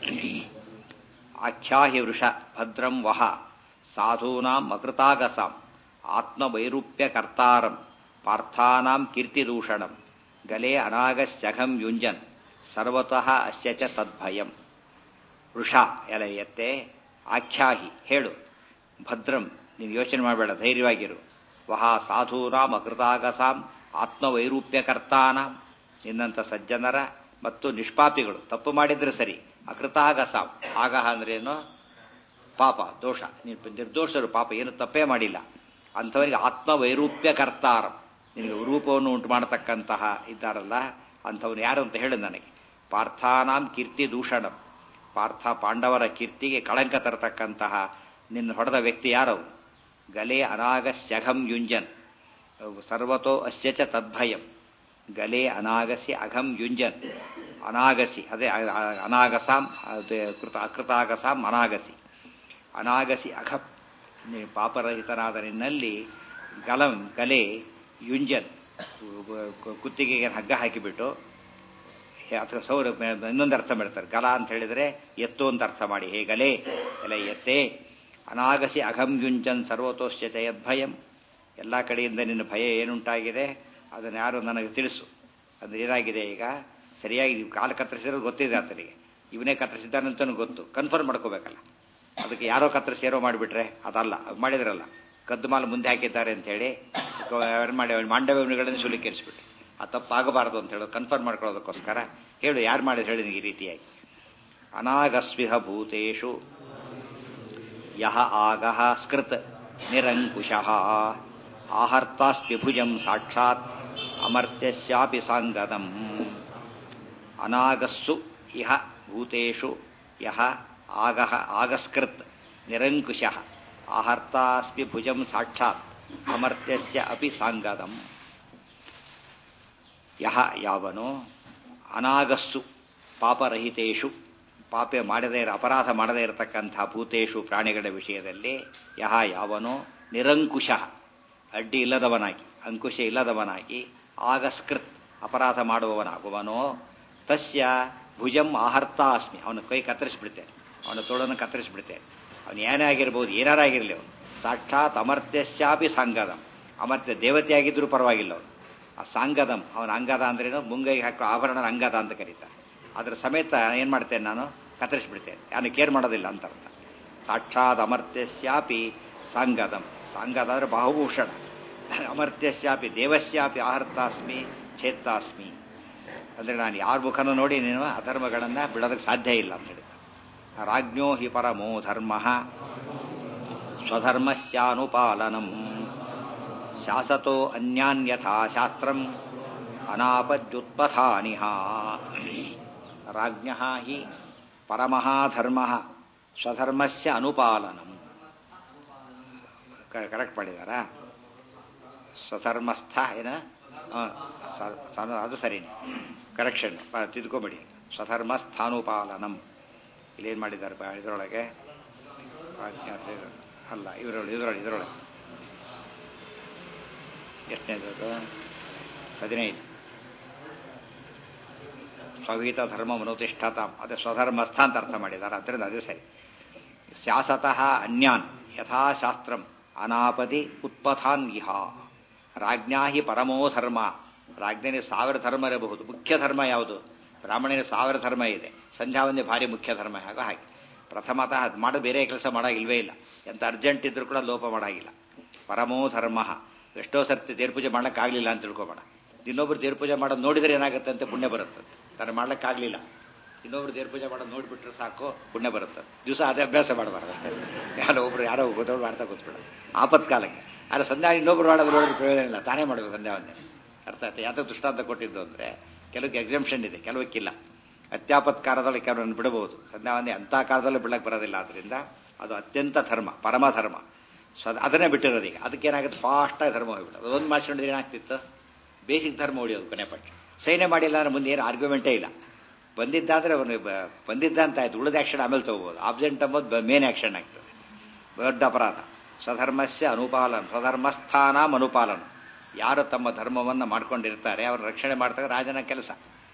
ಆಖ್ಯಾಹಿ ವೃಷ ಭದ್ರಂ ವಹ ಸಾಧೂನಾಂ ಅಕೃತಾಗಸಾಂ ಆತ್ಮವೈರೂಪ್ಯಕರ್ತಾರಂ ಪಾರ್ಥಾನಾಂ ಕೀರ್ತಿದೂಷಣಂ ಗಲೆ ಅನಾಗಸ್ಯಘಂ ಯುಂಜನ್ ಸರ್ವತಃ ಅಸ್ಯ ಚ ತದ್ಭಯಂ ವೃಷ ಎಲೆ ಎತ್ತೆ ಆಖ್ಯಾಹಿ ಹೇಳು ಭದ್ರಂ ನೀನು ಯೋಚನೆ ಮಾಡಬೇಡ ಧೈರ್ಯವಾಗಿರು ವಹ ಸಾಧೂನಾಂ ಅಕೃತಾಗಸಾಂ ಆತ್ಮವೈರೂಪ್ಯಕರ್ತಾನ ನಿನ್ನಂಥ ಸಜ್ಜನರ ಮತ್ತು ನಿಷ್ಪಾಪಿಗಳು ತಪ್ಪು ಮಾಡಿದ್ರೆ ಸರಿ ಅಕೃತಾಗಸಾಂ ಆಗಹ ಅಂದ್ರೇನು ಪಾಪ ದೋಷ ನೀನು ನಿರ್ದೋಷರು ಪಾಪ ಏನು ತಪ್ಪೇ ಮಾಡಿಲ್ಲ ಅಂಥವರಿಗೆ ಆತ್ಮವೈರೂಪ್ಯಕರ್ತಾರ ನಿನಗೆ ರೂಪವನ್ನು ಉಂಟು ಮಾಡತಕ್ಕಂತಹ ಇದ್ದಾರಲ್ಲ ಅಂಥವನು ಯಾರು ಅಂತ ಹೇಳು ನನಗೆ ಪಾರ್ಥಾನಾಂ ಕೀರ್ತಿ ದೂಷಣಂ ಪಾರ್ಥ ಪಾಂಡವರ ಕೀರ್ತಿಗೆ ಕಳಂಕ ತರತಕ್ಕಂತಹ ನಿನ್ನ ಹೊಡೆದ ವ್ಯಕ್ತಿ ಯಾರವು ಗಲೆ ಅನಾಗಸ್ಯಘಂ ಯುಂಜನ್ ಸರ್ವತೋ ಅಸ್ಯ ಚ ತದ್ಭಯಂ ಗಲೆ ಅನಾಗಸಿ ಅಘಂ ಯುಂಜನ್ ಅನಾಗಸಿ ಅದೇ ಅನಾಗಸಾಂ ಅದೇ ಕೃತ ಅಕೃತಾಗಸಾಂ ಅನಾಗಸಿ ಅನಾಗಸಿ ಅಘಂ ಪಾಪರಹಿತನಾದ ನಿನ್ನಲ್ಲಿ ಗಲಂ ಗಲೆ ಯುಂಜನ್ ಕುತ್ತಿಗೆಗೆ ಹಗ್ಗ ಹಾಕಿಬಿಟ್ಟು ಅಥವಾ ಸೌರ ಇನ್ನೊಂದು ಅರ್ಥ ಮಾಡ್ತಾರೆ ಗಲ ಅಂತ ಹೇಳಿದ್ರೆ ಎತ್ತು ಅಂತ ಅರ್ಥ ಮಾಡಿ ಹೇ ಗಲೆ ಎಲ್ಲ ಎತ್ತೇ ಅನಾಗಸಿ ಅಘಂ ಯುಂಜನ್ ಸರ್ವತೋಶ್ಚ ಯದ್ಭಯಂ ಎಲ್ಲ ಕಡೆಯಿಂದ ನಿನ್ನ ಭಯ ಏನುಂಟಾಗಿದೆ ಅದನ್ನು ಯಾರು ನನಗೆ ತಿಳಿಸು ಅಂದ್ರೆ ಏನಾಗಿದೆ ಈಗ ಸರಿಯಾಗಿ ಕಾಲು ಕತ್ತರಿಸಿರೋದು ಗೊತ್ತಿದೆ ಆತನಿಗೆ ಇವನೇ ಕತ್ತರಿಸಿದ್ದಾನಂತನೂ ಗೊತ್ತು ಕನ್ಫರ್ಮ್ ಮಾಡ್ಕೋಬೇಕಲ್ಲ ಅದಕ್ಕೆ ಯಾರೋ ಕತ್ತರಿಸಿ ಮಾಡಿಬಿಟ್ರೆ ಅದಲ್ಲ ಅದು ಮಾಡಿದ್ರಲ್ಲ ಕದ್ದು ಮಾಲು ಮುಂದೆ ಹಾಕಿದ್ದಾರೆ ಅಂತ ಹೇಳಿ ಮಾಡಿ ಮಾಂಡವ್ಯಗಳನ್ನು ಸುಲಿಕೇರಿಸ್ಬಿಟ್ಟು ಆ ತಪ್ಪಾಗಬಾರದು ಅಂತ ಹೇಳೋದು ಕನ್ಫರ್ಮ್ ಮಾಡ್ಕೊಳ್ಳೋದಕ್ಕೋಸ್ಕರ ಹೇಳು ಯಾರು ಮಾಡಿದ್ರು ಹೇಳಿ ನಿನಗೆ ಈ ರೀತಿಯಾಗಿ ಅನಾಗಸ್ವಿಹ ಭೂತೇಶು ಯಹ ಆಗಹ ಸ್ಕೃತ್ ನಿರಂಕುಶಃ ಆಹರ್ತಾಸ್ತ್ಯಭುಜಂ ಸಾಕ್ಷಾತ್ ಅಮರ್ತ್ಯಸ್ಯಾಪಿ ಸಾಂಗದಂ ಅನಾಗಸ್ಸು ಇಹ ಭೂತೇಷು ಯಹ ಆಗಹ ಆಗಸ್ಕೃತ್ ನಿರಂಕುಶಃ ಆಹರ್ತಾಸ್ಪಿ ಭುಜಂ ಸಾಕ್ಷಾತ್ ಅಮರ್ತ್ಯಸ್ಯ ಅಪಿ ಸಾಂಗದಂ ಯಹ ಯಾವನು ಅನಾಗಸ್ಸು ಪಾಪರಹಿತೇಷು ಪಾಪೆ ಮಾಡದೇ ಇರ ಅಪರಾಧ ಮಾಡದೇ ಇರತಕ್ಕಂಥ ಭೂತೇಶು ಪ್ರಾಣಿಗಳ ವಿಷಯದಲ್ಲಿ ಯಹ ಯಾವನು ನಿರಂಕುಶ ಅಡ್ಡಿ ಇಲ್ಲದವನಾಗಿ ಅಂಕುಶ ಇಲ್ಲದವನಾಗಿ ಆಗಸ್ಕೃತ್ ಅಪರಾಧ ಮಾಡುವವನಾಗುವನೋ ತಸ್ಯ ಭುಜಂ ಆಹರ್ತಾ ಅಸ್ಮಿ ಅವನ ಕೈ ಕತ್ತರಿಸ್ಬಿಡ್ತೇನೆ ಅವನ ತೋಳನ್ನು ಕತ್ತರಿಸ್ಬಿಡ್ತೇನೆ ಅವನು ಏನೇ ಆಗಿರ್ಬೋದು ಏನಾರಾಗಿರಲಿ ಅವನು ಸಾಕ್ಷಾತ್ ಅಮರ್ತ್ಯಶ್ಚಾಪಿ ಸಾಂಗದಂ ಅಮರ್ತ್ಯ ದೇವತೆಯಾಗಿದ್ರೂ ಪರವಾಗಿಲ್ಲ ಅವನು ಆ ಸಾಂಗದಂ ಅವನ ಅಂಗದ ಅಂದ್ರೇನು ಮುಂಗೈಗೆ ಹಾಕೋ ಆಭರಣ ಅಂಗದ ಅಂತ ಕರೀತಾರೆ ಅದರ ಸಮೇತ ಏನು ಮಾಡ್ತೇನೆ ನಾನು ಕತ್ತರಿಸ್ಬಿಡ್ತೇನೆ ನಾನು ಕೇರ್ ಮಾಡೋದಿಲ್ಲ ಅಂತ ಅರ್ಥ ಸಾಕ್ಷಾತ್ ಅಮರ್ತ್ಯಶ್ಯಾಪಿ ಸಾಂಗದಂ ಸಾಂಗದ ಅಂದರೆ ಬಾಹುಭೂಷಣ ಅಮರ್ತ್ಯಶ್ಯಾಪಿ ದೇವಶ್ಯಾಪಿ ಆಹರ್ತಾಸ್ಮಿ ಛೇತ್ತಾಸ್ಮಿ ಅಂದರೆ ನಾನು ಯಾರ ಮುಖನೂ ನೋಡಿ ನೀನು ಅಧರ್ಮಗಳನ್ನು ಬಿಡೋದಕ್ಕೆ ಸಾಧ್ಯ ಇಲ್ಲ ಅಂತ ಹೇಳಿದ ರಾಜ್ಞೋ ಹಿ ಪರಮೋ ಧರ್ಮ ಸ್ವಧರ್ಮಸ್ಯಾನುಪಾಲನಂ ಶಾಸತೋ ಅನ್ಯಾನ್ಯಥಾ ಶಾಸ್ತ್ರಂ ಅನಾಪದ್ಯುತ್ಪಥಾನಿಹ ರಾಜ್ಞ ಹಿ ಪರಮಃ ಧರ್ಮ ಸ್ವಧರ್ಮಸ್ಯ ಅನುಪಾಲನಂ ಕರೆಕ್ಟ್ ಮಾಡಿದಾರಾ ಸ್ವಧರ್ಮಸ್ಥ ಏನ ಹಾಂ ಅದು ಸರಿನೇ ಕರೆಕ್ಷನ್ ತಿದ್ಕೊಂಬಿಡಿ ಸ್ವಧರ್ಮ ಸ್ಥಾನುಪಾಲನಂ ಇಲ್ಲೇನು ಮಾಡಿದ್ದಾರೆ ಬಾ ಇದರೊಳಗೆ ಅಲ್ಲ ಇವರೊಳಗೆ ಇದರೊಳಗೆ ಇದರೊಳಗೆ ಎಷ್ಟನೇದು ಅದು ಹದಿನೈದು ಸ್ವಗೀತ ಧರ್ಮ ಮನೋತಿಷ್ಠತಾಂ ಅದೇ ಸ್ವಧರ್ಮಸ್ಥ ಅಂತ ಅರ್ಥ ಮಾಡಿದ್ದಾರೆ ಅದರಿಂದ ಅದೇ ಸರಿ ಶಾಸತಃ ಅನ್ಯಾನ್ ಯಥಾಶಾಸ್ತ್ರಂ ಅನಾಪದಿ ಉತ್ಪಥಾನ್ ಇಹ ರಾಜ್ಞಾ ಹಿ ಪರಮೋ ಧರ್ಮ ರಾಜ್ಞನಿಗೆ ಸಾವಿರ ಧರ್ಮ ಇರಬಹುದು ಮುಖ್ಯ ಧರ್ಮ ಯಾವುದು ಬ್ರಾಹ್ಮಣನಿಗೆ ಸಾವಿರ ಧರ್ಮ ಇದೆ ಸಂಧ್ಯಾ ಒಂದೇ ಭಾರಿ ಮುಖ್ಯ ಧರ್ಮ ಹಾಗೋ ಹಾಗೆ ಪ್ರಥಮತಃ ಅದು ಮಾಡೋ ಬೇರೆ ಕೆಲಸ ಮಾಡೋಗಿಲ್ವೇ ಇಲ್ಲ ಎಂತ ಅರ್ಜೆಂಟ್ ಇದ್ರೂ ಕೂಡ ಲೋಪ ಮಾಡೋಗಿಲ್ಲ ಪರಮೋ ಧರ್ಮ ಎಷ್ಟೋ ಸರ್ತಿ ದೇವ್ರ ಪೂಜೆ ಮಾಡ್ಲಿಕ್ಕಾಗಲಿಲ್ಲ ಅಂತ ತಿಳ್ಕೊಬೇಡ ಇನ್ನೊಬ್ರು ದೇವ್ರ ಪೂಜೆ ಮಾಡೋದು ನೋಡಿದ್ರೆ ಏನಾಗುತ್ತೆ ಅಂತ ಪುಣ್ಯ ಬರುತ್ತೆ ತಾನು ಮಾಡ್ಲಿಕ್ಕಾಗಲಿಲ್ಲ ಇನ್ನೊಬ್ರು ದೇವ್ರ ಪೂಜೆ ಮಾಡೋದು ನೋಡಿಬಿಟ್ರೆ ಸಾಕು ಪುಣ್ಯ ಬರುತ್ತೆ ದಿವಸ ಅದೇ ಅಭ್ಯಾಸ ಮಾಡಬಾರ್ದು ಅಷ್ಟೇ ಯಾರೋ ಒಬ್ರು ಯಾರೋ ಗೊತ್ತವ್ರು ಮಾಡ್ತಾ ಕೂತ್ಬಿಡ ಆಪತ್ಕಾಲಕ್ಕೆ ಆದರೆ ಸಂಧ್ಯಾ ಇನ್ನೊಬ್ರು ಮಾಡೋದು ನೋಡಿದ್ರೆ ಪ್ರಯೋಜನ ಇಲ್ಲ ತಾನೇ ಮಾಡಬೇಕು ಸಂಧ್ಯಾ ಒಂದೇ ಅರ್ಥ ಆಯ್ತು ಯಾತಕ್ಕೆ ದೃಷ್ಟಾಂತ ಕೊಟ್ಟಿದ್ದು ಅಂದರೆ ಕೆಲವಕ್ಕೆ ಎಕ್ಸಾಮ್ಷನ್ ಇದೆ ಕೆಲವಕ್ಕಿಲ್ಲ ಅತ್ಯಾಪತ್ಕಾರದಲ್ಲಿ ಕೆಲವರನ್ನು ಬಿಡಬಹುದು ಸಂಧ್ಯಾ ಒಂದೇ ಅಂಥ ಕಾಲದಲ್ಲೂ ಬಿಡಕ್ಕೆ ಬರೋದಿಲ್ಲ ಆದ್ದರಿಂದ ಅದು ಅತ್ಯಂತ ಧರ್ಮ ಪರಮ ಧರ್ಮ ಸೊ ಅದು ಅದನ್ನೇ ಬಿಟ್ಟಿರೋದು ಈಗ ಅದಕ್ಕೇನಾಗುತ್ತೆ ಫಾಸ್ಟಾಗಿ ಧರ್ಮ ಹೋಗ್ಬಿಡೋದು ಅದೊಂದು ಮಾಡಿಸ್ಕೊಂಡಿದ್ರೆ ಏನಾಗ್ತಿತ್ತು ಬೇಸಿಕ್ ಧರ್ಮ ಹೊಡಿಯೋದು ಕೊನೆ ಪಟ್ಟ ಸೈನ್ಯ ಮಾಡಿಲ್ಲ ಅಂದ್ರೆ ಮುಂದೆ ಏನು ಆರ್ಗ್ಯುಮೆಂಟೇ ಇಲ್ಲ ಬಂದಿದ್ದಾದ್ರೆ ಅವನು ಬಂದಿದ್ದ ಅಂತ ಆಯ್ತು ಉಳಿದ ಆಕ್ಷನ್ ಆಮೇಲೆ ತಗೋಬೋದು ಆಬ್ಸೆಂಟ್ ಅಂಬೋದು ಮೇನ್ ಆಕ್ಷನ್ ಆಗ್ತದೆ ದೊಡ್ಡ ಅಪರಾಧ ಸ್ವಧರ್ಮಸ್ಯ ಅನುಪಾಲನ ಸ್ವಧರ್ಮಸ್ಥಾನ ಅನುಪಾಲನ ಯಾರು ತಮ್ಮ ಧರ್ಮವನ್ನು ಮಾಡ್ಕೊಂಡಿರ್ತಾರೆ ಅವ್ರ ರಕ್ಷಣೆ ಮಾಡ್ತಾರೆ ರಾಜನ ಕೆಲಸ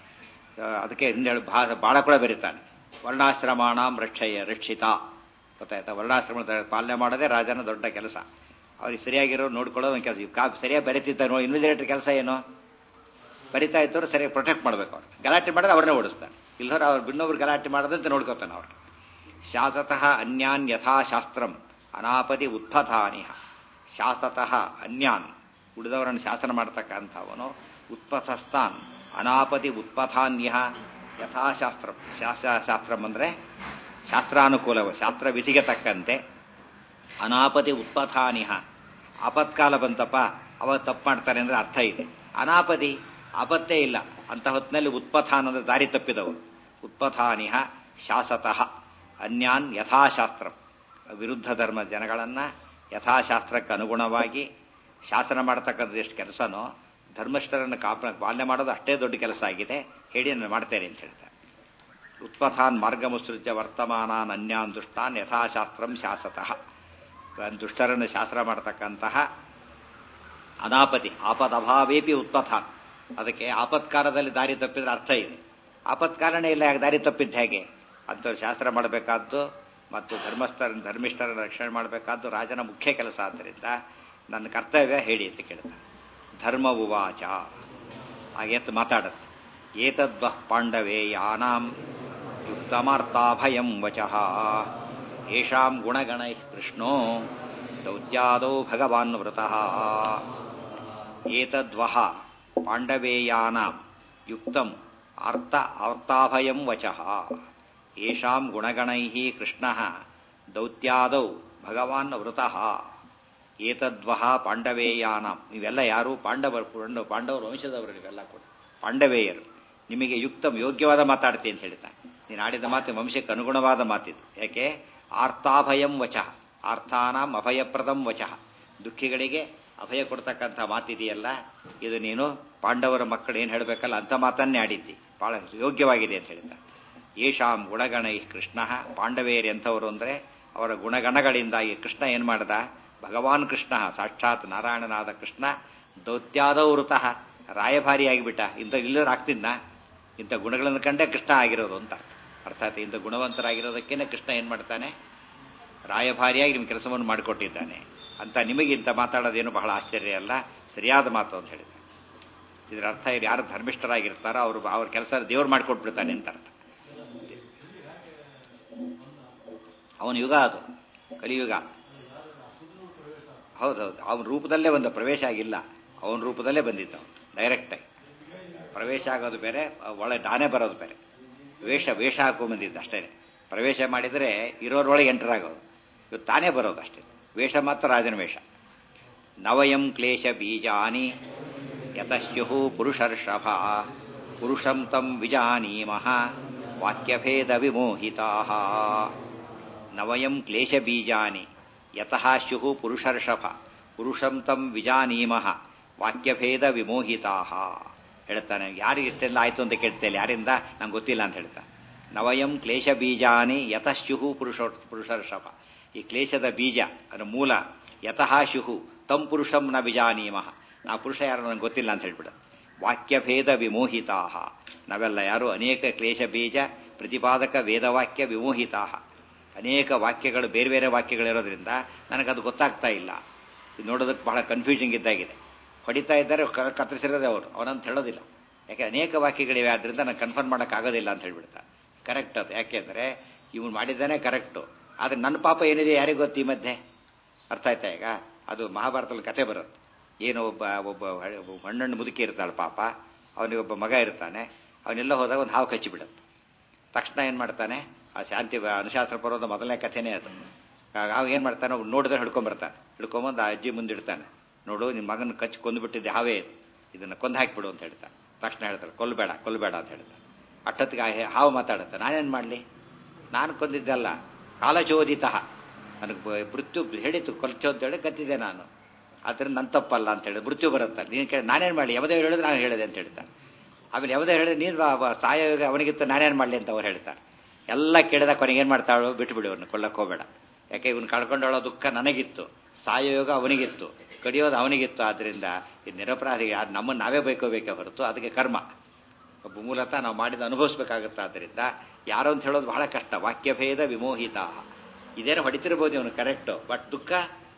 ಅದಕ್ಕೆ ಹಿಂದೇಳಿ ಭಾ ಬಾಳ ಕೂಡ ಬೆರೀತಾನೆ ವರ್ಣಾಶ್ರಮಾಣಂ ರಕ್ಷಯ ರಕ್ಷಿತ ಗೊತ್ತಾಯ್ತಾ ವರ್ಣಾಶ್ರಮ ಪಾಲನೆ ಮಾಡೋದೇ ರಾಜನ ದೊಡ್ಡ ಕೆಲಸ ಅವ್ರಿಗೆ ಸರಿಯಾಗಿರೋ ನೋಡ್ಕೊಳ್ಳೋದು ಒಂದು ಕೆಲಸ ಕಾ ಸರಿಯಾಗಿ ಬರೀತಿದ್ದಾನೋ ಇನ್ವಿಜಿಲೇಟರ್ ಕೆಲಸ ಏನು ಬರಿತಾ ಇದ್ದವ್ರು ಸರಿಯಾಗಿ ಪ್ರೊಟೆಕ್ಟ್ ಮಾಡ್ಬೇಕು ಅವ್ರು ಗಲಾಟೆ ಮಾಡಿದ್ರೆ ಅವ್ರನ್ನೇ ಓಡಿಸ್ತಾನೆ ಇಲ್ಲದ್ರೆ ಅವ್ರು ಇನ್ನೊಬ್ರು ಗಲಾಟೆ ಮಾಡದಂತೆ ನೋಡ್ಕೋತಾನೆ ಅವ್ರು ಶಾಸತಃ ಅನ್ಯಾನ್ ಯಥಾಶಾಸ್ತ್ರಂ ಅನಾಪದಿ ಉತ್ಪಥಾನಿಹ ಶಾಸತಃ ಅನ್ಯಾನ್ ಉಳಿದವರನ್ನು ಶಾಸನ ಮಾಡ್ತಕ್ಕಂಥವನು ಉತ್ಪಥಸ್ಥಾನ್ ಅನಾಪದಿ ಉತ್ಪಥಾನ್ಯ ಯಥಾಶಾಸ್ತ್ರ ಶಾಸ್ತ್ರಂ ಅಂದರೆ ಶಾಸ್ತ್ರಾನುಕೂಲವ ಶಾಸ್ತ್ರ ವಿಧಿಗೆ ತಕ್ಕಂತೆ ಅನಾಪದಿ ಉತ್ಪಥಾನಿಹ ಆಪತ್ಕಾಲ ಬಂತಪ್ಪ ಅವಾಗ ತಪ್ಪು ಮಾಡ್ತಾರೆ ಅಂದ್ರೆ ಅರ್ಥ ಇದೆ ಅನಾಪದಿ ಆಪತ್ತೇ ಇಲ್ಲ ಅಂತ ಹೊತ್ತಿನಲ್ಲಿ ಉತ್ಪಥಾನ್ ಅಂದ್ರೆ ದಾರಿ ತಪ್ಪಿದವರು ಉತ್ಪಥಾನಿಹ ಶಾಸತಃ ಅನ್ಯಾನ್ ಯಥಾಶಾಸ್ತ್ರ ವಿರುದ್ಧ ಧರ್ಮ ಜನಗಳನ್ನ ಯಥಾಶಾಸ್ತ್ರಕ್ಕೆ ಅನುಗುಣವಾಗಿ ಶಾಸನ ಮಾಡತಕ್ಕಂಥ ಎಷ್ಟು ಕೆಲಸನೋ ಧರ್ಮಸ್ಥರನ್ನು ಕಾಪ ಪಾಲನೆ ಮಾಡೋದು ಅಷ್ಟೇ ದೊಡ್ಡ ಕೆಲಸ ಆಗಿದೆ ಹೇಳಿ ನಾನು ಮಾಡ್ತೇನೆ ಅಂತ ಹೇಳ್ತಾರೆ ಉತ್ಪಥಾನ್ ಮಾರ್ಗಮುಸೃತ್ಯ ವರ್ತಮಾನಾನ್ ಅನ್ಯಾನ್ ದುಷ್ಟಾನ್ ಯಥಾಶಾಸ್ತ್ರಂ ಶಾಸತಃ ದುಷ್ಟರನ್ನು ಶಾಸ್ತ್ರ ಮಾಡತಕ್ಕಂತಹ ಅನಾಪತಿ ಆಪದಭಾವೇಪಿ ಉತ್ಪಥಾನ್ ಅದಕ್ಕೆ ಆಪತ್ಕಾಲದಲ್ಲಿ ದಾರಿ ತಪ್ಪಿದ್ರೆ ಅರ್ಥ ಇದೆ ಆಪತ್ಕಾಲನೇ ಇಲ್ಲ ಯಾಕೆ ದಾರಿ ತಪ್ಪಿದ್ದು ಹೇಗೆ ಅಂಥವ್ರು ಶಾಸ್ತ್ರ ಮಾಡಬೇಕಾದ್ದು ಮತ್ತು ಧರ್ಮಸ್ಥರ ಧರ್ಮಿಷ್ಠರನ್ನು ರಕ್ಷಣೆ ಮಾಡಬೇಕಾದ್ದು ರಾಜನ ಮುಖ್ಯ ಕೆಲಸ ಆದ್ದರಿಂದ ನನ್ನ ಕರ್ತವ್ಯ ಹೇಳಿ ಅಂತ ಕೇಳ್ತಾರೆ ಧರ್ಮ ಉವಾಚ ಹಾಗೆತ್ತು ಮಾತಾಡುತ್ತೆ ಏತದ್ವಃ ಪಾಂಡವೇ ಯಾನಾಂ ಯುಕ್ತಮಾರ್ತಾಭಯಂ ವಚಃ ಯೇಷಾಂ ಗುಣಗಣೈ ಕೃಷ್ಣೋ ದೌತ್ಯಾದೌ ಭಗವಾನ್ ವೃತಃ ಏತದ್ವಹ ಪಾಂಡವೇಯಾನಾಂ ಯುಕ್ತಂ ಅರ್ಥ ಅರ್ಥಾಭಯಂ ವಚಃ ಯೇಷಾಂ ಗುಣಗಣೈ ಕೃಷ್ಣಃ ದೌತ್ಯಾದೌ ಭಗವಾನ್ ವೃತಃ ಏತದ್ವಹ ಪಾಂಡವೇಯಾನಾಂ ಇವೆಲ್ಲ ಯಾರು ಪಾಂಡವರು ಪಾಂಡವರು ವಂಶದವರು ನೀವೆಲ್ಲ ಕೂಡ ಪಾಂಡವೇಯರು ನಿಮಗೆ ಯುಕ್ತಂ ಯೋಗ್ಯವಾದ ಮಾತಾಡ್ತೀನಿ ಅಂತ ಹೇಳ್ತಾನೆ ನೀನು ಆಡಿದ ಮಾತು ವಂಶಕ್ಕೆ ಅನುಗುಣವಾದ ಮಾತಿದು ಯಾಕೆ ಆರ್ತಾಭಯಂ ವಚಃ ಆರ್ಥಾನಾಂ ಅಭಯಪ್ರದಂ ವಚಃ ದುಃಖಿಗಳಿಗೆ ಅಭಯ ಕೊಡ್ತಕ್ಕಂಥ ಮಾತಿದೆಯಲ್ಲ ಇದು ನೀನು ಪಾಂಡವರ ಮಕ್ಕಳು ಏನು ಹೇಳಬೇಕಲ್ಲ ಅಂಥ ಮಾತನ್ನೇ ಆಡಿದ್ದಿ ಬಹಳ ಯೋಗ್ಯವಾಗಿದೆ ಅಂತ ಹೇಳ್ತಾನೆ ಯೇಷಾಂ ಗುಣಗಣೈ ಕೃಷ್ಣ ಪಾಂಡವೇಯರು ಎಂಥವರು ಅಂದರೆ ಅವರ ಗುಣಗಣಗಳಿಂದಾಗಿ ಕೃಷ್ಣ ಏನು ಮಾಡ್ದ ಭಗವಾನ್ ಕೃಷ್ಣ ಸಾಕ್ಷಾತ್ ನಾರಾಯಣನಾದ ಕೃಷ್ಣ ದೌತ್ಯಾದವೃತಃ ರಾಯಭಾರಿಯಾಗಿಬಿಟ್ಟ ಇಂಥ ಇಲ್ಲರೂ ಆಗ್ತಿದ್ನ ಇಂಥ ಗುಣಗಳನ್ನು ಕಂಡೇ ಕೃಷ್ಣ ಆಗಿರೋದು ಅಂತ ಅರ್ಥಾತ್ ಇಂಥ ಗುಣವಂತರಾಗಿರೋದಕ್ಕೇನೆ ಕೃಷ್ಣ ಏನು ಮಾಡ್ತಾನೆ ರಾಯಭಾರಿಯಾಗಿ ನಿಮ್ಮ ಕೆಲಸವನ್ನು ಮಾಡಿಕೊಟ್ಟಿದ್ದಾನೆ ಅಂತ ನಿಮಗೆ ಇಂಥ ಮಾತಾಡೋದೇನು ಬಹಳ ಆಶ್ಚರ್ಯ ಅಲ್ಲ ಸರಿಯಾದ ಮಾತು ಅಂತ ಹೇಳಿದ ಇದರ ಅರ್ಥ ಇದು ಯಾರು ಧರ್ಮಿಷ್ಠರಾಗಿರ್ತಾರೋ ಅವರು ಅವ್ರ ಕೆಲಸ ದೇವ್ರು ಮಾಡಿಕೊಟ್ಬಿಡ್ತಾನೆ ಅಂತ ಅರ್ಥ ಅವನ ಯುಗ ಅದು ಕಲಿಯುಗ ಹೌದೌದು ಅವನ ರೂಪದಲ್ಲೇ ಒಂದು ಪ್ರವೇಶ ಆಗಿಲ್ಲ ಅವನ ರೂಪದಲ್ಲೇ ಬಂದಿದ್ದ ಡೈರೆಕ್ಟಾಗಿ ಪ್ರವೇಶ ಆಗೋದು ಬೇರೆ ಒಳ್ಳೆ ದಾನೆ ಬರೋದು ಬೇರೆ ವೇಷ ವೇಷ ಹಾಕೊಂಬಂದಿದ್ದ ಅಷ್ಟೇ ಪ್ರವೇಶ ಮಾಡಿದರೆ ಇರೋರೊಳಗೆ ಎಂಟರ್ ಆಗೋದು ಇವತ್ತು ತಾನೇ ಬರೋದು ಅಷ್ಟೇ ವೇಷ ಮಾತ್ರ ರಾಜನ ವೇಷ ನವಯಂ ಕ್ಲೇಶ ಬೀಜಾನಿ ಯತಸ್ಯು ಪುರುಷರ್ಷಭ ಪುರುಷಂ ತಂ ವಿಜಾನೀಮಃ ವಾಕ್ಯಭೇದ ವಿಮೋಹಿತಾ ನವಯಂ ಕ್ಲೇಶ ಬೀಜಾನಿ ಯತಃ ಸ್ಯು ಪುರುಷರ್ಷಭ ಪುರುಷಂ ತಂ ವಿಜಾನೀಮಃ ವಾಕ್ಯಭೇದ ವಿಮೋಹಿತಾ ಹೇಳ್ತಾನೆ ಯಾರಿಗೆ ಇಷ್ಟೆಲ್ಲ ಆಯ್ತು ಅಂತ ಕೇಳ್ತೇನೆ ಯಾರಿಂದ ನಂಗೆ ಗೊತ್ತಿಲ್ಲ ಅಂತ ಹೇಳ್ತಾನೆ ನವಯಂ ಕ್ಲೇಶ ಬೀಜಾನಿ ಯತಃ ಶುಹು ಪುರುಷ ಪುರುಷರ್ಷಭ ಈ ಕ್ಲೇಶದ ಬೀಜ ಅದರ ಮೂಲ ಯತಃ ಶುಹು ತಂ ಪುರುಷಂ ನ ಬಿಜಾನೀಮಃ ನಾ ಪುರುಷ ಯಾರು ನನಗೆ ಗೊತ್ತಿಲ್ಲ ಅಂತ ಹೇಳ್ಬಿಡ ವಾಕ್ಯಭೇದ ವಿಮೋಹಿತಾ ನಾವೆಲ್ಲ ಯಾರು ಅನೇಕ ಕ್ಲೇಶ ಬೀಜ ಪ್ರತಿಪಾದಕ ವೇದವಾಕ್ಯ ವಿಮೋಹಿತಾ ಅನೇಕ ವಾಕ್ಯಗಳು ಬೇರೆ ಬೇರೆ ವಾಕ್ಯಗಳಿರೋದ್ರಿಂದ ನನಗದು ಗೊತ್ತಾಗ್ತಾ ಇಲ್ಲ ಇದು ನೋಡೋದಕ್ಕೆ ಬಹಳ ಕನ್ಫ್ಯೂಸಿಂಗ್ ಇದ್ದಾಗಿದೆ ಹೊಡಿತಾ ಇದ್ದಾರೆ ಕ- ಕತ್ತರಿಸಿರೋದೇ ಅವರು ಅವನಂತ ಹೇಳೋದಿಲ್ಲ ಯಾಕೆ ಅನೇಕ ವಾಕ್ಯಗಳಿವೆ ಆದ್ರಿಂದ ನಾನು ಕನ್ಫರ್ಮ್ ಮಾಡೋಕ್ಕಾಗೋದಿಲ್ಲ ಅಂತ ಹೇಳ್ಬಿಡ್ತಾರೆ ಕರೆಕ್ಟ್ ಅದು ಯಾಕೆಂದರೆ ಇವನು ಮಾಡಿದ್ದಾನೆ ಕರೆಕ್ಟು ಆದರೆ ನನ್ನ ಪಾಪ ಏನಿದೆ ಯಾರಿಗೂ ಗೊತ್ತು ಈ ಮಧ್ಯೆ ಅರ್ಥ ಆಯ್ತಾ ಈಗ ಅದು ಮಹಾಭಾರತದಲ್ಲಿ ಕತೆ ಬರುತ್ತೆ ಏನು ಒಬ್ಬ ಒಬ್ಬ ಹಳೆ- ಒಬ್ಬ ಹಣ್ಣಣ್ಣು ಮುದುಕಿ ಇರ್ತಾಳೆ ಪಾಪ ಅವನಿಗೆ ಒಬ್ಬ ಮಗ ಇರ್ತಾನೆ ಅವನೆಲ್ಲ ಹೋದಾಗ ಒಂದು ಹಾವು ಕಚ್ಚಿಬಿಡುತ್ತೆ ತಕ್ಷಣ ಏನು ಮಾಡ್ತಾನೆ ಆ ಶಾಂತಿ ಅನುಶಾಸ್ತ್ರ ಪರ್ವದ ಮೊದಲನೇ ಕಥೆನೇ ಅದು ಅವ ಏನು ಮಾಡ್ತಾನೆ ಅವ್ನು ನೋಡಿದ್ರೆ ಹಿಡ್ಕೊಂಬರ್ತಾನೆ ಹಿಡ್ಕೊಂಬಂದು ಆ ಅಜ್ಜಿ ಮುಂದಿಡ್ತಾನೆ ನೋಡು ನಿನ್ನ ಮಗನ ಕಚ್ಚಿ ಕೊಂದುಬಿಟ್ಟಿದ್ದೆ ಹಾವೇ ಇದು ಇದನ್ನು ಕೊಂದು ಹಾಕಿಬಿಡು ಅಂತ ಹೇಳ್ತಾನೆ ತಕ್ಷಣ ಹೇಳ್ತಾಳೆ ಕೊಲ್ಲಬೇಡ ಕೊಲ್ಲಬೇಡ ಅಂತ ಹೇಳ್ತಾನೆ ಅಟ್ಟೊತ್ತಿಗೆ ಆ ಹೆ- ಹಾವು ಮಾತಾಡುತ್ತೆ ನಾನೇನು ಮಾಡಲಿ ನಾನು ಕೊಂದಿದ್ದಲ್ಲ ಕಾಲಚೋದಿತ ನನಗೆ ಬ- ಮೃತ್ಯು ಹೇಳಿತು ಕೊಲ್ಚೋ ಅಂತ ಹೇಳಿ ಕತ್ತಿದೆ ನಾನು ಆದ್ರಿಂದ ನನ್ನ ತಪ್ಪಲ್ಲ ಅಂತ ಹೇಳಿ ಮೃತ್ಯು ಬರುತ್ತೆ ನೀನು ಕೇಳಿ ನಾನೇನು ಮಾಡಲಿ ಯಾವುದೇ ಹೇಳಿದ್ರೆ ನಾನು ಹೇಳಿದೆ ಅಂತ ಹೇಳ್ತಾನೆ ಆಮೇಲೆ ಯಾವುದೇ ಹೇಳಿದ್ರೆ ನೀನು ಸಾಯೋಗ ಅವನಿಗಿತ್ತು ನಾನೇನು ಮಾಡಲಿ ಅಂತ ಅವ್ರು ಹೇಳ್ತಾರೆ ಎಲ್ಲ ಕೇಳಿದ ಕೊನೆಗೆ ಏನು ಮಾಡ್ತಾಳು ಬಿಟ್ಬಿಡಿ ಅವ್ರನ್ನ ಕೊಲ್ಲಕ್ಕೆ ಹೋಗಬೇಡ ಯಾಕೆ ಇವನು ಕಳ್ಕೊಂಡೋಳೋ ದುಃಖ ನನಗಿತ್ತು ಸಾಯೋಗ ಅವನಿಗಿತ್ತು ಕಡಿಯೋದು ಅವನಿಗಿತ್ತು ಆದ್ರಿಂದ ಈ ನಿರಪರಾಧಿಗೆ ಯಾರು ನಮ್ಮನ್ನು ನಾವೇ ಬೈಕೋಬೇಕೇ ಹೊರತು ಅದಕ್ಕೆ ಕರ್ಮ ಒಬ್ಬ ಮೂಲತಃ ನಾವು ಮಾಡಿದ ಅನುಭವಿಸ್ಬೇಕಾಗುತ್ತೆ ಆದ್ದರಿಂದ ಯಾರೋ ಅಂತ ಹೇಳೋದು ಬಹಳ ಕಷ್ಟ ವಾಕ್ಯಭೇದ ವಿಮೋಹಿತ ಇದೇನೋ ಹೊಡಿತಿರ್ಬೋದು ಇವನು ಕರೆಕ್ಟು ಬಟ್ ದುಃಖ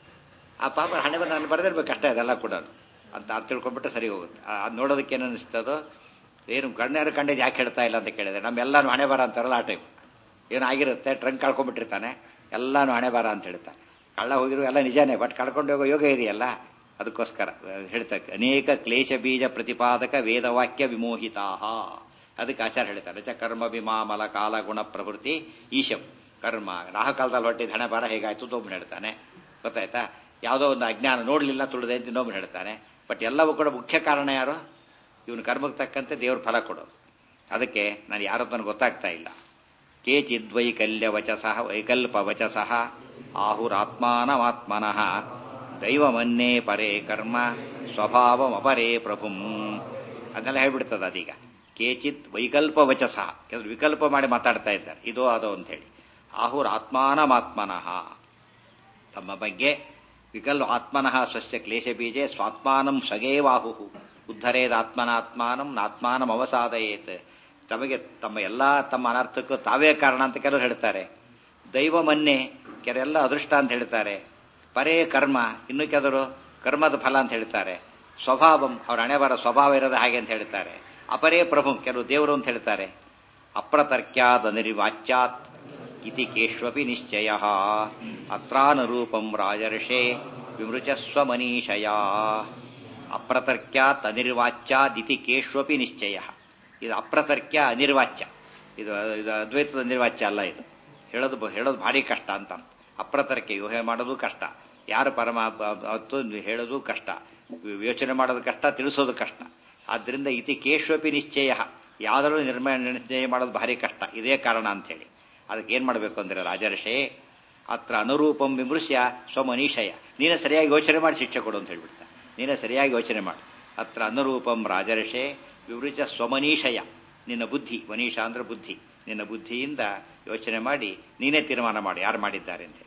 ಆ ಪಾಪ ಹಣೆ ಬರ ನಾನು ಬರೆದಿರ್ಬೇಕು ಕಷ್ಟ ಇದೆಲ್ಲ ಕೂಡ ಅಂತ ಅರ್ಥ ತಿಳ್ಕೊಂಡ್ಬಿಟ್ಟು ಸರಿ ಹೋಗುತ್ತೆ ಆ- ಅದ್ ನೋಡೋದಕ್ಕೆ ಏನು ಅನಿಸ್ತದೋ ಏನು ಗಣ್ಯರು ಕಂಡಿದ್ದು ಯಾಕೆ ಹೇಳ್ತಾ ಇಲ್ಲ ಅಂತ ಕೇಳಿದೆ ನಮ್ಮೆಲ್ಲಾನು ಹಣೆ ಬರ ಅಂತಾರಲ್ಲ ಆ ಟೈಪ್ ಏನಾಗಿರುತ್ತೆ ಟ್ರಂಕ್ ಕಳ್ಕೊಂಡ್ಬಿಟ್ಟಿರ್ತಾನೆ ಎಲ್ಲಾನು ಹಣೆ ಬರ ಅಂತ ಹೇಳ್ತಾನೆ ಕಳ್ಳ ಹೋಗಿರೋ ಎಲ್ಲ ನಿಜಾನೇ ಬಟ್ ಕಳ್ಕೊಂಡು ಹೋಗೋ ಯೋಗ ಇದೆಯಲ್ಲ ಅದಕ್ಕೋಸ್ಕರ ಹೇಳ್ತಾರೆ ಅನೇಕ ಕ್ಲೇಶ ಬೀಜ ಪ್ರತಿಪಾದಕ ವೇದವಾಕ್ಯ ವಿಮೋಹಿತಾ ಅದಕ್ಕೆ ಆಚಾರ ಹೇಳ್ತಾರೆ ಚ ಕರ್ಮ ವಿಮಾಮಲ ಕಾಲ ಗುಣ ಪ್ರವೃತ್ತಿ ಈಶಂ ಕರ್ಮ ರಾಹುಕಾಲದಲ್ಲಿ ಹೊಟ್ಟಿದ ಹಣೆ ಬರ ಹೇಗಾಯ್ತು ಅಂತ ಒಬ್ಬನು ಹೇಳ್ತಾನೆ ಗೊತ್ತಾಯ್ತಾ ಯಾವುದೋ ಒಂದು ಅಜ್ಞಾನ ನೋಡಲಿಲ್ಲ ತುಳಿದೆ ಅಂತ ಇನ್ನೊಬ್ಬನು ಹೇಳ್ತಾನೆ ಬಟ್ ಎಲ್ಲವೂ ಕೂಡ ಮುಖ್ಯ ಕಾರಣ ಯಾರು ಇವನು ಕರ್ಮಕ್ಕೆ ತಕ್ಕಂತೆ ದೇವ್ರ ಫಲ ಕೊಡೋದು ಅದಕ್ಕೆ ನಾನು ಯಾರೋ ನನಗೆ ಗೊತ್ತಾಗ್ತಾ ಇಲ್ಲ ಕೇಚಿದ್ವೈಕಲ್ಯ ವಚಸಃ ವೈಕಲ್ಪ ವಚಸಃ ಆಹುರಾತ್ಮಾನಮಾತ್ಮನಃ ದೈವಮನ್ನೇ ಪರೇ ಕರ್ಮ ಸ್ವಭಾವಮಪರೇ ಪ್ರಭುಂ ಅದನ್ನೆಲ್ಲ ಹೇಳ್ಬಿಡ್ತದೆ ಅದೀಗ ಕೇಚಿತ್ ವೈಕಲ್ಪ ವಚಸಃ ಯಾವ್ದು ವಿಕಲ್ಪ ಮಾಡಿ ಮಾತಾಡ್ತಾ ಇದ್ದಾರೆ ಇದೋ ಅದೋ ಅಂತ ಹೇಳಿ ಆಹುರಾತ್ಮಾನಮಾತ್ಮನಃ ತಮ್ಮ ಬಗ್ಗೆ ವಿಕಲ್ ಆತ್ಮನಃ ಸ್ವಸ್ಯ ಕ್ಲೇಶ ಬೀಜೆ ಸ್ವಾತ್ಮಾನಂ ಸ್ವಗೇವಾಹು ಉದ್ಧರೇದಾತ್ಮನಾತ್ಮಾನಂ ನಾತ್ಮಾನಂ ಅವಸಾದಯೇತ್ ತಮಗೆ ತಮ್ಮ ಎಲ್ಲ ತಮ್ಮ ಅನರ್ಥಕ್ಕೂ ತಾವೇ ಕಾರಣ ಅಂತ ಕೆಲವರು ಹೇಳ್ತಾರೆ ದೈವ ಮನ್ನೆ ಕೆಲವೆಲ್ಲ ಅದೃಷ್ಟ ಅಂತ ಹೇಳ್ತಾರೆ ಪರೇ ಕರ್ಮ ಇನ್ನು ಕೆಲವರು ಕರ್ಮದ ಫಲ ಅಂತ ಹೇಳ್ತಾರೆ ಸ್ವಭಾವಂ ಅವ್ರ ಹಣೆ ಬರ ಸ್ವಭಾವ ಇರೋದು ಹಾಗೆ ಅಂತ ಹೇಳ್ತಾರೆ ಅಪರೇ ಪ್ರಭು ಕೆಲವು ದೇವರು ಅಂತ ಹೇಳ್ತಾರೆ ಅಪ್ರತರ್ಕ್ಯಾದ ನಿರ್ವಾಚ್ಯಾತ್ ಇತಿ ಕೇಶ್ವಪಿ ನಿಶ್ಚಯ ಅತ್ರಾನುರೂಪಂ ರಾಜರ್ಷೇ ವಿಮೃಚಸ್ವ ಮನೀಷಯ ಅಪ್ರತರ್ಕ್ಯಾತ್ ಅನಿರ್ವಾಚ್ಯಾದಿತಿ ಕೇಶ್ವಪಿ ನಿಶ್ಚಯ ಇದು ಅಪ್ರತರ್ಕ್ಯ ಅನಿರ್ವಾಚ್ಯ ಇದು ಇದು ಅದ್ವೈತದ ನಿರ್ವಾಚ್ಯ ಅಲ್ಲ ಇದು ಹೇಳೋದು ಬ- ಹೇಳೋದು ಭಾರಿ ಕಷ್ಟ ಅಂತ ಅಪ್ರತರ್ಕ್ಯ ಊಹೆ ಮಾಡೋದು ಕಷ್ಟ ಯಾರು ಪರಮ ಅವತ್ತು ಹೇಳೋದು ಕಷ್ಟ ಯೋಚನೆ ಮಾಡೋದು ಕಷ್ಟ ತಿಳಿಸೋದು ಕಷ್ಟ ಆದ್ದರಿಂದ ಇತಿ ಕೇಶ್ವಪಿ ನಿಶ್ಚಯ ಯಾವ್ದಾದ್ರು ನಿರ್ಮಯ ನಿರ್ಣಯ ಮಾಡೋದು ಭಾರಿ ಕಷ್ಟ ಇದೇ ಕಾರಣ ಅಂತೇಳಿ ಅದಕ್ಕೆ ಏನು ಮಾಡಬೇಕು ಅಂದರೆ ರಾಜರ್ಷೇ ಅತ್ರ ಅನುರೂಪಂ ವಿಮೃಶ್ಯ ಸ್ವಮನೀಷಯ ನೀನೇ ಸರಿಯಾಗಿ ಯೋಚನೆ ಮಾಡಿ ಶಿಕ್ಷೆ ಕೊಡು ಅಂತ ಹೇಳ್ಬಿಡ್ತ ನೀನೇ ಸರಿಯಾಗಿ ಯೋಚನೆ ಮಾಡು ಅತ್ರ ಅನುರೂಪಂ ರಾಜರ್ಷೇ ವಿವೃಚ ಸ್ವಮನೀಷಯ ನಿನ್ನ ಬುದ್ಧಿ ಮನೀಷ ಅಂದ್ರೆ ಬುದ್ಧಿ ನಿನ್ನ ಬುದ್ಧಿಯಿಂದ ಯೋಚನೆ ಮಾಡಿ ನೀನೇ ತೀರ್ಮಾನ ಮಾಡಿ ಯಾರು ಮಾಡಿದ್ದಾರೆ ಅಂತ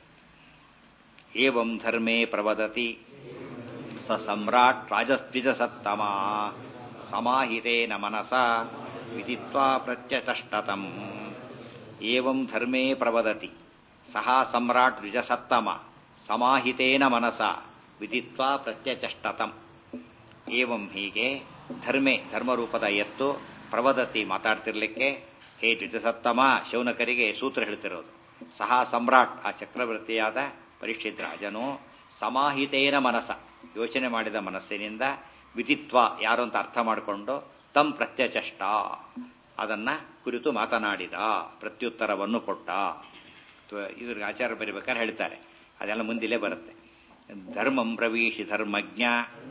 ಏವಂ ಧರ್ಮೇ ಪ್ರವದತಿ ಸ ಸಮ್ರಾಟ್ ರಾಜಸ್ತ್ವಿಜ ಸತ್ತಮ ಸಮಾಹಿತೇನ ಮನಸ ವಿದಿತ್ವಾ ಪ್ರತ್ಯತಷ್ಟತಂ ಏವಂ ಧರ್ಮೇ ಪ್ರವದತಿ ಸಹ ಸಮ್ರಾಟ್ ದ್ವಿಜಸತ್ತಮ ಸಮಾಹಿತೇನ ಮನಸ ವಿದಿತ್ವಾ ಪ್ರತ್ಯಚಷ್ಟತಂ ಏವಂ ಹೀಗೆ ಧರ್ಮೆ ಧರ್ಮರೂಪದ ಎತ್ತು ಪ್ರವದತಿ ಮಾತಾಡ್ತಿರ್ಲಿಕ್ಕೆ ಹೇ ದ್ವಿಜಸತ್ತಮ ಶೌನಕರಿಗೆ ಸೂತ್ರ ಹೇಳ್ತಿರೋದು ಸಹ ಸಮ್ರಾಟ್ ಆ ಚಕ್ರವರ್ತಿಯಾದ ಪರೀಕ್ಷಿತ್ ರಾಜನು ಸಮಾಹಿತೇನ ಮನಸ ಯೋಚನೆ ಮಾಡಿದ ಮನಸ್ಸಿನಿಂದ ವಿಧಿತ್ವ ಯಾರು ಅಂತ ಅರ್ಥ ಮಾಡಿಕೊಂಡು ತಂ ಪ್ರತ್ಯಚಷ್ಟ ಅದನ್ನ ಕುರಿತು ಮಾತನಾಡಿದ ಪ್ರತ್ಯುತ್ತರವನ್ನು ಕೊಟ್ಟ ಅಥವಾ ಇವ್ರಿಗೆ ಆಚಾರ ಬರಿಬೇಕಾದ್ರೆ ಹೇಳ್ತಾರೆ ಅದೆಲ್ಲ ಮುಂದಿಲೇ ಬರುತ್ತೆ ಧರ್ಮಂ ಪ್ರವೀಶಿ ಧರ್ಮಜ್ಞ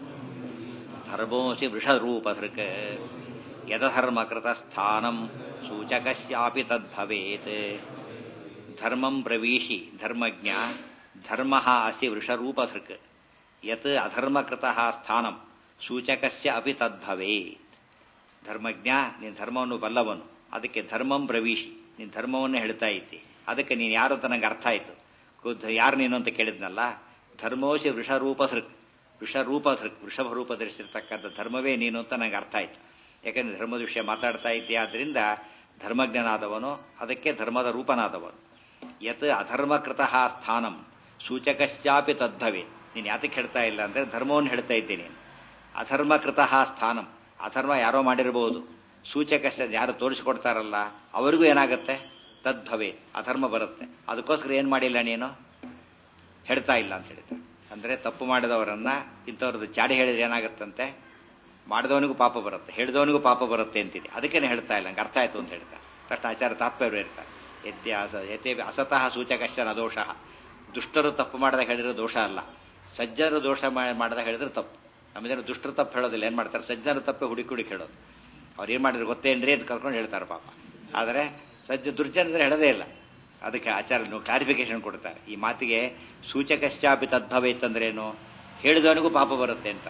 ಧರ್ಮೋಸಿ ವೃಷರೂಪಧೃಕ್ ಯದಧರ್ಮಕೃತ ಸ್ಥಾನಂ ಸೂಚಕಸ್ಯಾಪಿ ತದ್ಭವೇತ್ ಧರ್ಮಂ ಪ್ರವೀಶಿ ಧರ್ಮಜ್ಞ ಧರ್ಮ ಅಸಿ ವೃಷರೂಪಧೃಕ್ ಯತ್ ಅಧರ್ಮಕೃತ ಸ್ಥಾನಂ ಸೂಚಕಸ್ಯ ಅಪಿ ತದ್ಭವೇತ್ ಧರ್ಮಜ್ಞ ನೀನು ಧರ್ಮವನ್ನು ಬಲ್ಲವನು ಅದಕ್ಕೆ ಧರ್ಮಂ ಪ್ರವೀಶಿ ನೀನು ಧರ್ಮವನ್ನೇ ಹೇಳ್ತಾ ಇದ್ದಿ ಅದಕ್ಕೆ ನೀನು ಯಾರು ಅಂತ ನಂಗೆ ಅರ್ಥ ಆಯಿತು ಯಾರು ನೀನು ಅಂತ ಕೇಳಿದ್ನಲ್ಲ ಧರ್ಮೋಶಿ ವೃಷರೂಪ ಸೃಕ್ ವೃಷರೂಪ ಸೃಕ್ ವೃಷಭ ರೂಪ ಧರಿಸಿರ್ತಕ್ಕಂಥ ಧರ್ಮವೇ ನೀನು ಅಂತ ನಂಗೆ ಅರ್ಥ ಆಯಿತು ಯಾಕಂದ್ರೆ ಧರ್ಮದ ವಿಷಯ ಮಾತಾಡ್ತಾ ಇದ್ದೆ ಆದ್ದರಿಂದ ಧರ್ಮಜ್ಞನಾದವನು ಅದಕ್ಕೆ ಧರ್ಮದ ರೂಪನಾದವನು ಯತ್ ಅಧರ್ಮಕೃತ ಸ್ಥಾನಂ ಸೂಚಕಶ್ಚಾಪಿ ತದ್ಭವೆ ನೀನು ಯಾತಕ್ಕೆ ಹೇಳ್ತಾ ಇಲ್ಲ ಅಂದರೆ ಧರ್ಮವನ್ನು ಹೇಳ್ತಾ ಇದ್ದೀನಿ ಅಧರ್ಮಕೃತ ಸ್ಥಾನಂ ಅಧರ್ಮ ಯಾರೋ ಮಾಡಿರಬಹುದು ಸೂಚಕಶ್ಚ ಯಾರು ತೋರಿಸಿಕೊಡ್ತಾರಲ್ಲ ಅವರಿಗೂ ಏನಾಗುತ್ತೆ ತದ್ಭವೆ ಅಧರ್ಮ ಬರುತ್ತೆ ಅದಕ್ಕೋಸ್ಕರ ಏನು ಮಾಡಿಲ್ಲ ನೀನು ಹೇಳ್ತಾ ಇಲ್ಲ ಅಂತ ಹೇಳ್ತಾರೆ ಅಂದರೆ ತಪ್ಪು ಮಾಡಿದವರನ್ನ ಇಂಥವ್ರದ್ದು ಚಾಡಿ ಹೇಳಿದ್ರೆ ಏನಾಗುತ್ತಂತೆ ಮಾಡಿದವನಿಗೂ ಪಾಪ ಬರುತ್ತೆ ಹೇಳಿದವನಿಗೂ ಪಾಪ ಬರುತ್ತೆ ಅಂತಿದೆ ಅದಕ್ಕೇನೆ ಹೇಳ್ತಾ ಇಲ್ಲ ನಂಗೆ ಅರ್ಥ ಆಯ್ತು ಅಂತ ಹೇಳ್ತಾರೆ ತಕ್ಷಣ ಆಚಾರ ತಾತ್ಪರ್ಯ ಇರ್ತಾರೆ ಎತ್ತೆ ಅಸ ಎತ್ತೆ ಅಸತಃ ಸೂಚಕಶ್ಚನ ದೋಷ ದುಷ್ಟರು ತಪ್ಪು ಮಾಡಿದಾಗ ಹೇಳಿರೋ ದೋಷ ಅಲ್ಲ ಸಜ್ಜನರು ದೋಷ ಮಾಡಿದಾಗ ಹೇಳಿದ್ರೆ ತಪ್ಪು ನಮ್ಮ ಜನ ದುಷ್ಟರು ತಪ್ಪು ಹೇಳೋದಿಲ್ಲ ಏನು ಮಾಡ್ತಾರೆ ಸಜ್ಜನರು ತಪ್ಪೆ ಹುಡುಕಿ ಹುಡುಕಿ ಹೇಳೋದು ಅವ್ರು ಏನು ಮಾಡಿದ್ರೆ ಗೊತ್ತೇನ್ರಿ ಅಂತ ಕರ್ಕೊಂಡು ಹೇಳ್ತಾರೆ ಪಾಪ ಆದರೆ ಸಜ್ಜ ದುರ್ಜನದ್ರೆ ಹೇಳೋದೇ ಇಲ್ಲ ಅದಕ್ಕೆ ಆಚಾರ ಕ್ಲಾರಿಫಿಕೇಶನ್ ಕೊಡ್ತಾರೆ ಈ ಮಾತಿಗೆ ಸೂಚಕಶ್ಚಾಪಿ ತದ್ಭವೇತ್ ಅಂದ್ರೇನು ಹೇಳಿದವನಿಗೂ ಪಾಪ ಬರುತ್ತೆ ಅಂತ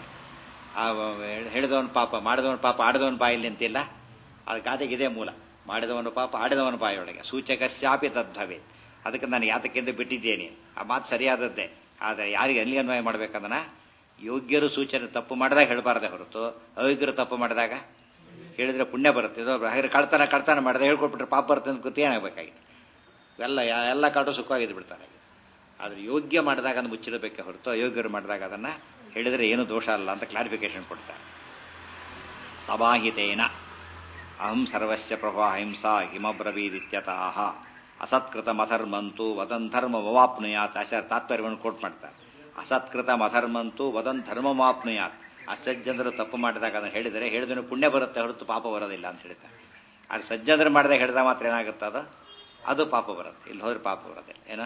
ಹೇಳಿದವನ ಪಾಪ ಮಾಡಿದವನ ಪಾಪ ಆಡಿದವನ ಬಾಯಲ್ಲಿ ಅಂತಿಲ್ಲ ಅದು ಗಾದೆಗೆ ಇದೇ ಮೂಲ ಮಾಡಿದವನ ಪಾಪ ಆಡಿದವನ ಬಾಯಿಯೊಳಗೆ ಸೂಚಕಶ್ಚಾಪಿ ತದ್ಭವೆ ಅದಕ್ಕೆ ನಾನು ಯಾತಕ್ಕೆಂದು ಬಿಟ್ಟಿದ್ದೇನೆ ಆ ಮಾತು ಸರಿಯಾದದ್ದೇ ಆದರೆ ಯಾರಿಗೆ ಅಲ್ಲಿ ಅನ್ವಯ ಮಾಡ್ಬೇಕಂದನ ಯೋಗ್ಯರು ಸೂಚನೆ ತಪ್ಪು ಮಾಡಿದಾಗ ಹೇಳಬಾರ್ದೆ ಹೊರತು ಅಯೋಗ್ಯರು ತಪ್ಪು ಮಾಡಿದಾಗ ಹೇಳಿದ್ರೆ ಪುಣ್ಯ ಬರುತ್ತೆ ಇದು ಹಾಗೆ ಕಳ್ತನ ಕಳ್ತನ ಮಾಡಿದ್ರೆ ಹೇಳ್ಕೊಟ್ಬಿಟ್ರೆ ಪಾಪ ಬರುತ್ತೆ ಅಂತ ಗೊತ್ತೇ ಏನಾಗಬೇಕಾಗಿತ್ತು ಎಲ್ಲ ಎಲ್ಲ ಕಾಟು ಸುಖವಾಗಿದ್ದು ಬಿಡ್ತಾರೆ ಆದರೆ ಯೋಗ್ಯ ಮಾಡಿದಾಗ ಅದನ್ನು ಮುಚ್ಚಿಡಬೇಕೆ ಹೊರತು ಅಯೋಗ್ಯರು ಮಾಡಿದಾಗ ಅದನ್ನು ಹೇಳಿದರೆ ಏನು ದೋಷ ಅಲ್ಲ ಅಂತ ಕ್ಲಾರಿಫಿಕೇಶನ್ ಕೊಡ್ತಾರೆ ಸಮಾಹಿತೇನ ಅಹಂ ಸರ್ವಸ್ಯ ಪ್ರಭಾ ಹಿಂಸಾ ಹಿಮಬ್ರವೀದಿತ್ಯತಃ ಅಸತ್ಕೃತ ಮಧರ್ಮಂತು ವದನ್ ಧರ್ಮ ಮವಾಪ್ನುಯಾತ್ ಆಚಾರ ತಾತ್ಪರ್ಯವನ್ನು ಕೋಟ್ ಮಾಡ್ತಾರೆ ಅಸತ್ಕೃತ ಮಧರ್ಮಂತು ವದನ್ ಧರ್ಮ ಮಾಪ್ನುಯಾತ್ ಅಸಜ್ಜನರು ತಪ್ಪು ಮಾಡಿದಾಗ ಅದನ್ನು ಹೇಳಿದರೆ ಹೇಳಿದ್ರೆ ಪುಣ್ಯ ಬರುತ್ತೆ ಹೊರತು ಪಾಪ ಬರೋದಿಲ್ಲ ಅಂತ ಹೇಳ್ತಾರೆ ಅದು ಸಜ್ಜನರು ಮಾಡಿದಾಗ ಹೇಳಿದಾಗ ಮಾತ್ರ ಏನಾಗುತ್ತೆ ಅದು ಅದು ಪಾಪ ಬರುತ್ತೆ ಇಲ್ಲಿ ಹೋದ್ರೆ ಪಾಪ ಬರೋದಿಲ್ಲ ಏನ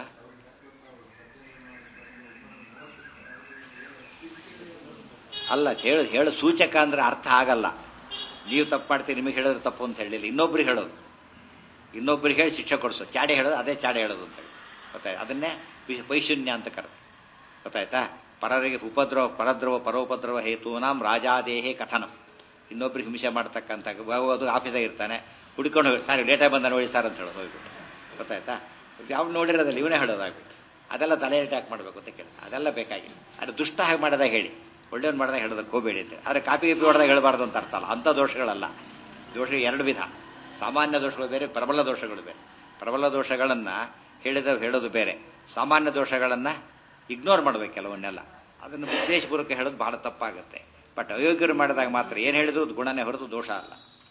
ಅಲ್ಲ ಹೇಳು ಹೇಳು ಸೂಚಕ ಅಂದ್ರೆ ಅರ್ಥ ಆಗಲ್ಲ ನೀವು ತಪ್ಪು ಮಾಡ್ತೀರಿ ನಿಮಗೆ ಹೇಳಿದ್ರೆ ತಪ್ಪು ಅಂತ ಹೇಳಿಲ್ಲ ಇನ್ನೊಬ್ರಿಗೆ ಹೇಳೋದು ಇನ್ನೊಬ್ರಿಗೆ ಹೇಳಿ ಶಿಕ್ಷೆ ಕೊಡಿಸೋ ಚಾಡೆ ಹೇಳೋದು ಅದೇ ಚಾಡೆ ಹೇಳೋದು ಅಂತ ಹೇಳಿ ಗೊತ್ತಾಯ್ತು ಅದನ್ನೇ ವೈಶೂನ್ಯ ಅಂತ ಕರೆದು ಗೊತ್ತಾಯ್ತಾ ಪರರಿಗೆ ಉಪದ್ರವ ಪರದ್ರವ ಪರೋಪದ್ರವ ಹೇತೂನಾಂ ರಾಜಾದೇಹೇ ಕಥನಂ ಇನ್ನೊಬ್ರಿಗೆ ಹಿಂಸೆ ಮಾಡ್ತಕ್ಕಂಥ ಹೋಗೋದು ಆಫೀಸಾಗ ಇರ್ತಾನೆ ಹುಡ್ಕೊಂಡು ಹೋಗಿ ಸರ್ ಲೇಟಾಗಿ ಬಂದ ನೋಡಿ ಸರ್ ಅಂತ ಹೇಳೋದು ಹೋಗ್ಬಿಟ್ಟು ಗೊತ್ತಾಯ್ತಾ ಯಾವ ನೋಡಿರೋದಿಲ್ಲ ಇವನೇ ಹೇಳೋದಾಗ್ಬಿಟ್ಟು ಅದೆಲ್ಲ ತಲೆ ಅಟ್ಯಾಕ್ ಮಾಡಬೇಕು ಅಂತ ಕೇಳಿ ಅದೆಲ್ಲ ಬೇಕಾಗಿಲ್ಲ ಅದು ದುಷ್ಟ ಹಾಗೆ ಮಾಡಿದಾಗ ಹೇಳಿ ಒಳ್ಳೆಯವ್ನು ಮಾಡಿದಾಗ ಹೇಳೋದಕ್ಕೆ ಹೋಗಬೇಡಿ ಅಂತ ಆದರೆ ಕಾಪಿ ಗಿಪಿ ಹೊಡೆದಾಗ ಹೇಳಬಾರ್ದು ಅಂತ ಅರ್ಥ ಅಲ್ಲ ಅಂಥ ದೋಷಗಳಲ್ಲ ದೋಷ ಎರಡು ವಿಧ ಸಾಮಾನ್ಯ ದೋಷಗಳು ಬೇರೆ ಪ್ರಬಲ ದೋಷಗಳು ಬೇರೆ ಪ್ರಬಲ ದೋಷಗಳನ್ನು ಹೇಳಿದ ಹೇಳೋದು ಬೇರೆ ಸಾಮಾನ್ಯ ದೋಷಗಳನ್ನು ಇಗ್ನೋರ್ ಮಾಡಬೇಕು ಕೆಲವನ್ನೆಲ್ಲ ಅದನ್ನು ಉದ್ದೇಶಪೂರ್ವಕ ಹೇಳೋದು ಬಹಳ ತಪ್ಪಾಗುತ್ತೆ ಬಟ್ ಅಯೋಗ್ಯರು ಮಾಡಿದಾಗ ಮಾತ್ರ ಏನು ಹೇಳಿದ್ರು ಗುಣನೇ ಹೊರತು ದೋಷ ಅಲ್ಲ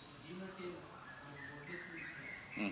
ಹ್ಮ್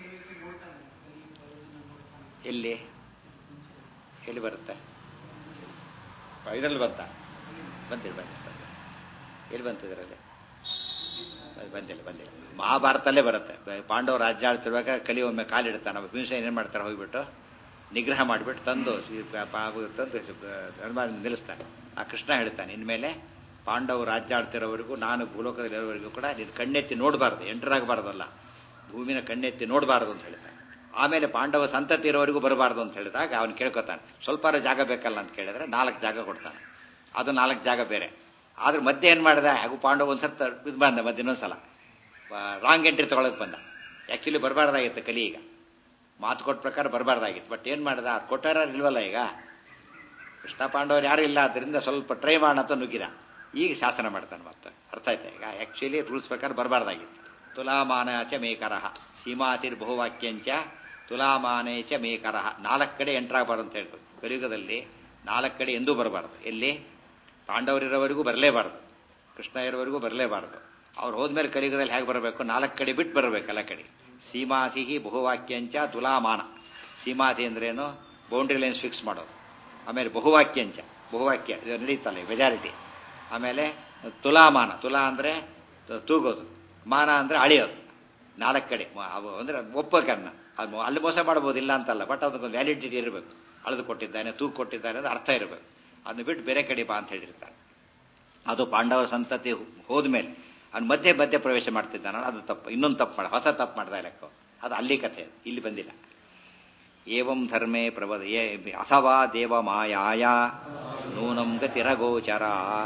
ಎಲ್ಲಿ ಎಲ್ಲಿ ಬರುತ್ತೆ ಇದರಲ್ಲಿ ಬಂತ ಬಂದಿಲ್ಲ ಬಂದಿಲ್ಲ ಎಲ್ಲಿ ಬಂತು ಇದರಲ್ಲಿ ಬಂದಿಲ್ಲ ಬಂದಿಲ್ಲ ಮಹಾಭಾರತಲ್ಲೇ ಬರುತ್ತೆ ಪಾಂಡವ ರಾಜ್ಯ ಆಳ್ತಿರುವಾಗ ಕಲಿ ಒಮ್ಮೆ ಕಾಲಿಡ್ತಾನೆ ಭೀಮಸೇನ ಏನು ಮಾಡ್ತಾರೆ ಹೋಗ್ಬಿಟ್ಟು ನಿಗ್ರಹ ಮಾಡಿಬಿಟ್ಟು ತಂದು ತಂದು ಧರ್ಮ ನಿಲ್ಲಿಸ್ತಾನೆ ಆ ಕೃಷ್ಣ ಹೇಳ್ತಾನೆ ಇನ್ಮೇಲೆ ಪಾಂಡವ ರಾಜ್ಯ ಆಡ್ತಿರೋವರೆಗೂ ನಾನು ಭೂಲೋಕದಲ್ಲಿರೋವರೆಗೂ ಕೂಡ ನೀನು ಕಣ್ಣೆತ್ತಿ ನೋಡಬಾರ್ದು ಎಂಟರಾಗಬಾರ್ದಲ್ಲ ಭೂಮಿನ ಕಣ್ಣೆತ್ತಿ ನೋಡಬಾರ್ದು ಅಂತ ಹೇಳ್ತಾನೆ ಆಮೇಲೆ ಪಾಂಡವ ಸಂತತಿ ಇರೋವರೆಗೂ ಬರಬಾರ್ದು ಅಂತ ಹೇಳಿದಾಗ ಅವನು ಕೇಳ್ಕೊತಾನೆ ಸ್ವಲ್ಪ ಜಾಗ ಬೇಕಲ್ಲ ಅಂತ ಕೇಳಿದ್ರೆ ನಾಲ್ಕು ಜಾಗ ಕೊಡ್ತಾನೆ ಅದು ನಾಲ್ಕು ಜಾಗ ಬೇರೆ ಆದ್ರೆ ಮಧ್ಯೆ ಏನು ಮಾಡಿದ ಹಾಗೂ ಪಾಂಡವ ಒಂದ್ಸರ್ತ ಇದು ಬಂದ ಮಧ್ಯ ಇನ್ನೊಂದ್ಸಲ ರಾಂಗ್ ಎಂಟ್ರಿ ತಗೊಳಕ್ ಬಂದ ಆ್ಯಕ್ಚುಲಿ ಬರಬಾರ್ದಾಗಿತ್ತು ಕಲಿ ಈಗ ಮಾತು ಕೊಟ್ಟ ಪ್ರಕಾರ ಬರಬಾರ್ದಾಗಿತ್ತು ಬಟ್ ಏನು ಮಾಡಿದ ಕೊಟ್ಟಾರ ಇಲ್ವಲ್ಲ ಈಗ ಕೃಷ್ಣ ಪಾಂಡವರು ಯಾರು ಇಲ್ಲ ಆದ್ದರಿಂದ ಸ್ವಲ್ಪ ಟ್ರೈ ಮಾಡೋಣ ಅಂತ ನುಗ್ಗಿದ ಈಗ ಶಾಸನ ಮಾಡ್ತಾನೆ ಮತ್ತೆ ಅರ್ಥ ಆಯ್ತಾ ಈಗ ಆ್ಯಕ್ಚುಲಿ ರೂಲ್ಸ್ ಪ್ರಕಾರ ಬರಬಾರ್ದಾಗಿತ್ತು ತುಲಾಮಾನ ಚ ಮೇಕರಹ ಸೀಮಾತಿರ್ ಬಹುವಾಕ್ಯಂಚ ತುಲಾಮಾನೇ ಚ ಮೇಕರಹ ನಾಲ್ಕು ಕಡೆ ಎಂಟ್ರಾಗಬಾರ್ದು ಅಂತ ಹೇಳ್ಬೇಕು ಕಲಿಯುಗದಲ್ಲಿ ನಾಲ್ಕು ಕಡೆ ಎಂದೂ ಬರಬಾರ್ದು ಎಲ್ಲಿ ಪಾಂಡವರಿರೋವರೆಗೂ ಬರಲೇಬಾರ್ದು ಕೃಷ್ಣ ಇರೋವರೆಗೂ ಬರಲೇಬಾರ್ದು ಅವ್ರು ಹೋದ್ಮೇಲೆ ಕಲಿಯುಗದಲ್ಲಿ ಹೇಗೆ ಬರಬೇಕು ನಾಲ್ಕು ಕಡೆ ಬಿಟ್ಟು ಬರಬೇಕು ಎಲ್ಲ ಕಡೆ ಸೀಮಾತಿ ಬಹುವಾಕ್ಯಂಚ ತುಲಾಮಾನ ಸೀಮಾತಿ ಅಂದ್ರೇನು ಬೌಂಡ್ರಿ ಲೈನ್ಸ್ ಫಿಕ್ಸ್ ಮಾಡೋದು ಆಮೇಲೆ ಬಹುವಾಕ್ಯಂಚ ಬಹುವಾಕ್ಯ ಇದು ನಡೀತಲ್ಲ ಮೆಜಾರಿಟಿ ಆಮೇಲೆ ತುಲಾಮಾನ ತುಲಾ ಅಂದರೆ ತೂಗೋದು ಮಾನ ಅಂದರೆ ಅಳಿಯೋದು ನಾಲ್ಕು ಕಡೆ ಅವು ಅಂದರೆ ಒಪ್ಪಕನ್ನ ಅದು ಅಲ್ಲಿ ಮೋಸ ಮಾಡ್ಬೋದು ಇಲ್ಲ ಅಂತಲ್ಲ ಬಟ್ ಅದಕ್ಕೊಂದು ವ್ಯಾಲಿಡಿಟಿ ಇರಬೇಕು ಅಳೆದು ಕೊಟ್ಟಿದ್ದಾನೆ ತೂಗು ಕೊಟ್ಟಿದ್ದಾನೆ ಅದು ಅರ್ಥ ಇರಬೇಕು ಅದನ್ನ ಬಿಟ್ಟು ಬೇರೆ ಕಡೆ ಬಾ ಅಂತ ಹೇಳಿರ್ತಾರೆ ಅದು ಪಾಂಡವ ಸಂತತಿ ಹೋದ್ಮೇಲೆ ಅವ್ನು ಮಧ್ಯೆ ಮಧ್ಯೆ ಪ್ರವೇಶ ಮಾಡ್ತಿದ್ದಾನ ಅದು ತಪ್ಪು ಇನ್ನೊಂದು ತಪ್ಪು ಮಾಡ ಹೊಸ ತಪ್ಪು ಮಾಡ್ದ ಲೆಕ್ಕ ಅದು ಅಲ್ಲಿ ಕಥೆ ಇಲ್ಲಿ ಬಂದಿಲ್ಲ ಏವಂ ಧರ್ಮೇ ಪ್ರವದ ಅಥವಾ ದೇವ ಮಾಯಾಯ ನೂನಂ ಗತಿರಗೋಚರ